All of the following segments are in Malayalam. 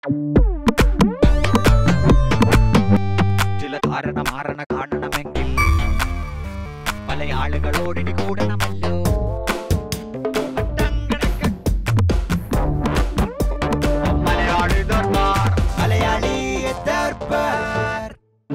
ചില ധാരണ മാറണ കാണണമെങ്കിൽ പല ആളുകളോടിനി കൂടണമല്ലോ മലയാളി ദർബാർ മലയാളി ദർബാർ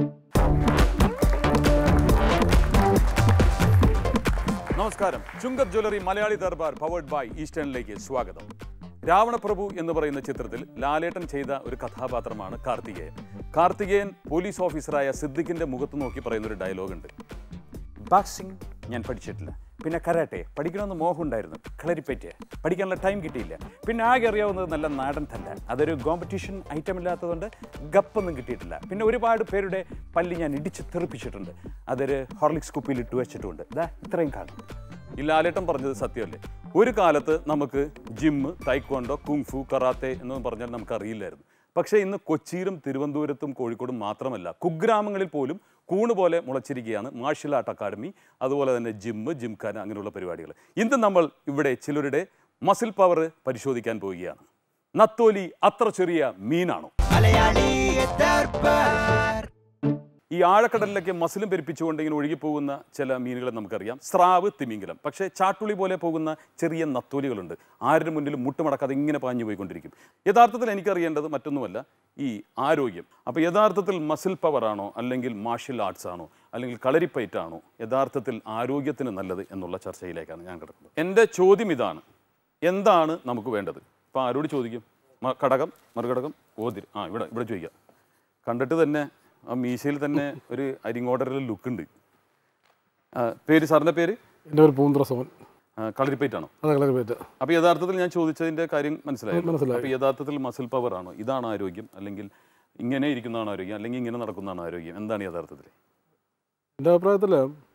നമസ്കാരം Chungath jewellery Malayali Darbar powered by ഈസ്റ്റേണിലേക്ക് സ്വാഗതം രാവണപ്രഭു എന്ന് പറയുന്ന ചിത്രത്തിൽ ലാലേട്ടൻ ചെയ്ത ഒരു കഥാപാത്രമാണ് കാർത്തികേയൻ കാർത്തികേയൻ പോലീസ് ഓഫീസറായ സിദ്ദിഖിന്റെ മുഖത്ത് നോക്കി പറയുന്ന ഒരു ഡയലോഗ് ഉണ്ട് ബോക്സിംഗ് ഞാൻ പഠിച്ചിട്ടില്ല പിന്നെ കരാട്ടെ പഠിക്കണമെന്ന് മോഹം ഉണ്ടായിരുന്നു കളരിപ്പറ്റ് പഠിക്കാനുള്ള ടൈം കിട്ടിയില്ല പിന്നെ ആകെ അറിയാവുന്നത് നല്ല നാടൻ തല്ല അതൊരു കോമ്പറ്റീഷൻ ഐറ്റം ഇല്ലാത്തതുകൊണ്ട് ഗപ്പൊന്നും കിട്ടിയിട്ടില്ല പിന്നെ ഒരുപാട് പേരുടെ പല്ല് ഞാൻ ഇടിച്ച് തെറിപ്പിച്ചിട്ടുണ്ട് അതൊരു ഹോർലിക്സ് കുപ്പിയിൽ ഇട്ട് വെച്ചിട്ടുണ്ട് ഇതാ ഇത്രയും കാണും ഈ ലാലേട്ടൻ പറഞ്ഞത് സത്യമല്ലേ ഒരു കാലത്ത് നമുക്ക് ജിമ്മ് തൈക്കോണ്ടോ കുങ്ഫു കറാത്തെ എന്നൊന്നും പറഞ്ഞാൽ നമുക്ക് അറിയില്ലായിരുന്നു പക്ഷേ ഇന്ന് കൊച്ചിയിലും തിരുവനന്തപുരത്തും കോഴിക്കോടും മാത്രമല്ല കുഗ്രാമങ്ങളിൽ പോലും കൂണ് പോലെ മുളച്ചിരിക്കുകയാണ് മാർഷൽ ആർട്ട് അക്കാദമി അതുപോലെ തന്നെ ജിമ്മ് ജിംഖാന അങ്ങനെയുള്ള പരിപാടികൾ ഇന്ന് നമ്മൾ ഇവിടെ ചിലരുടെ മസിൽ പവർ പരിശോധിക്കാൻ പോവുകയാണ് നത്തോലി അത്ര ചെറിയ മീനാണോ മലയാളി ദർബാർ ഈ ആഴക്കടലിലൊക്കെ മസിലും പെരുപ്പിച്ചുകൊണ്ട് ഇങ്ങനെ ഒഴുകിപ്പോകുന്ന ചില മീനുകളെ നമുക്കറിയാം സ്രാവ് തിമിംഗലം പക്ഷേ ചാട്ടുളി പോലെ പോകുന്ന ചെറിയ നത്തോലികളുണ്ട് ആരുടെ മുന്നിലും മുട്ടുമടക്കാതെ ഇങ്ങനെ പാഞ്ഞു പോയിക്കൊണ്ടിരിക്കും യഥാർത്ഥത്തിൽ എനിക്കറിയേണ്ടത് മറ്റൊന്നുമല്ല ഈ ആരോഗ്യം അപ്പോൾ യഥാർത്ഥത്തിൽ മസിൽ പവർ ആണോ അല്ലെങ്കിൽ മാർഷ്യൽ ആർട്സ് ആണോ അല്ലെങ്കിൽ കളരിപ്പയറ്റ് ആണോ യഥാർത്ഥത്തിൽ ആരോഗ്യത്തിന് നല്ലത് എന്നുള്ള ചർച്ചയിലേക്കാണ് ഞാൻ കിടക്കുന്നത് എൻ്റെ ചോദ്യം ഇതാണ് എന്താണ് നമുക്ക് വേണ്ടത് ഇപ്പോൾ ആരോട് ചോദിക്കും മ- കടകം മറുകടകം ഓതിർ ആ ഇവിടെ ഇവിടെ ചോദിക്കാം കണ്ടിട്ട് തന്നെ ആ മീശയിൽ തന്നെ ഒരു അരിങ്ങോടരൽ ലുക്ക് ഉണ്ട് ആ, പേര് സാറിൻ്റെ പേര് എൻ്റെ ഒരു പൂന്തറ സോമൻ കളരിപ്പേറ്റാണോ അത് കളരി പറ്റ അപ്പോൾ യഥാർത്ഥത്തിൽ ഞാൻ ചോദിച്ചതിൻ്റെ കാര്യം മനസ്സിലായി മനസ്സിലായി. അപ്പോൾ യഥാർത്ഥത്തിൽ മസിൽ പവർ ആണോ ഇതാണ് ആരോഗ്യം അല്ലെങ്കിൽ ഇങ്ങനെ ഇരിക്കുന്നതാണ് ആരോഗ്യം അല്ലെങ്കിൽ ഇങ്ങനെ നടക്കുന്നതാണ് ആരോഗ്യം എന്താണ് യഥാർത്ഥത്തിൽ എൻ്റെ അഭിപ്രായത്തിൽ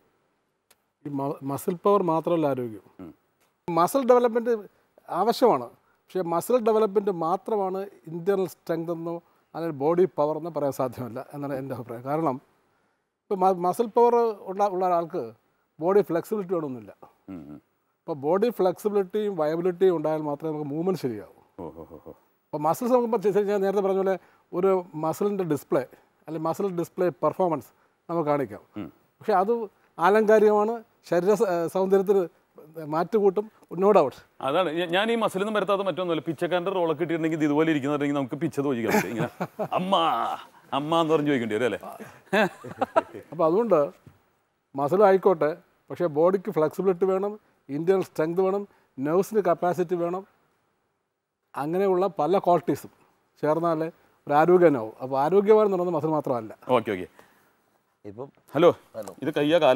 ഈ മസിൽ പവർ മാത്രമല്ല ആരോഗ്യം മസിൽ ഡെവലപ്മെൻറ്റ് ആവശ്യമാണ് പക്ഷേ മസിൽ ഡെവലപ്മെൻറ്റ് മാത്രമാണ് ഇൻറ്റേർണൽ സ്ട്രെങ്ത് എന്നോ അല്ലെങ്കിൽ ബോഡി പവർ എന്നോ പറയാൻ സാധ്യമല്ല എന്നാണ് എൻ്റെ അഭിപ്രായം കാരണം ഇപ്പോൾ മസിൽ പവർ ഉള്ള ഉള്ള ഒരാൾക്ക് ബോഡി ഫ്ലെക്സിബിലിറ്റി വേണമെന്നില്ല ഉം, ഉം. അപ്പോൾ ബോഡി ഫ്ലെക്സിബിലിറ്റിയും വയബിലിറ്റിയും ഉണ്ടായാൽ മാത്രമേ നമുക്ക് മൂവ്മെൻറ്റ് ശരിയാവൂ ഓ ഹോ ഹോ ഹോ അപ്പോൾ മസിൽസ് നോക്കുമ്പോൾ ശരി ഞാൻ നേരത്തെ പറഞ്ഞ പോലെ ഒരു മസിലിൻ്റെ ഡിസ്പ്ലേ അല്ലെങ്കിൽ മസിൽ ഡിസ്പ്ലേ പെർഫോമൻസ് നമുക്ക് കാണിക്കാം പക്ഷേ അത് ആലങ്കാരികമാണ് ശരീര സ- സൗന്ദര്യത്തിന് മാറ്റുകൂട്ടും നോ ഡൗട്ട് അതാണ് ഞ- ഞാൻ ഈ മസിലൊന്നും വരുത്താത്ത മറ്റൊന്നുമില്ല പിച്ചക്കാരൻ്റെ റോളൊക്കെ കിട്ടിയിട്ടുണ്ടെങ്കിൽ ഇത് ഇതുപോലെ ഇരിക്കുന്നുണ്ടെങ്കിൽ നമുക്ക് പിച്ച ചോദിക്കാൻ പറ്റും ഇങ്ങനെ അമ്മ അമ്മ എന്ന് പറഞ്ഞ് ചോദിക്കേണ്ടി വരും അല്ലേ അപ്പോൾ അതുകൊണ്ട് മസിൽ ആയിക്കോട്ടെ പക്ഷേ ബോഡിക്ക് ഫ്ലെക്സിബിലിറ്റി വേണം ഇന്ത്യൻ സ്ട്രെങ്ത് വേണം നെർവ്സിന് കപ്പാസിറ്റി വേണം അങ്ങനെയുള്ള പല ക്വാളിറ്റീസും ചേർന്നാലേ ഒരു ആരോഗ്യനാവും അപ്പോൾ ആരോഗ്യവാൻ എന്ന് പറയുന്നത് മസിൽ മാത്രമല്ല ഓക്കെ ഓക്കെ ഇപ്പം ഹലോ ഇത് കയ്യാ കാല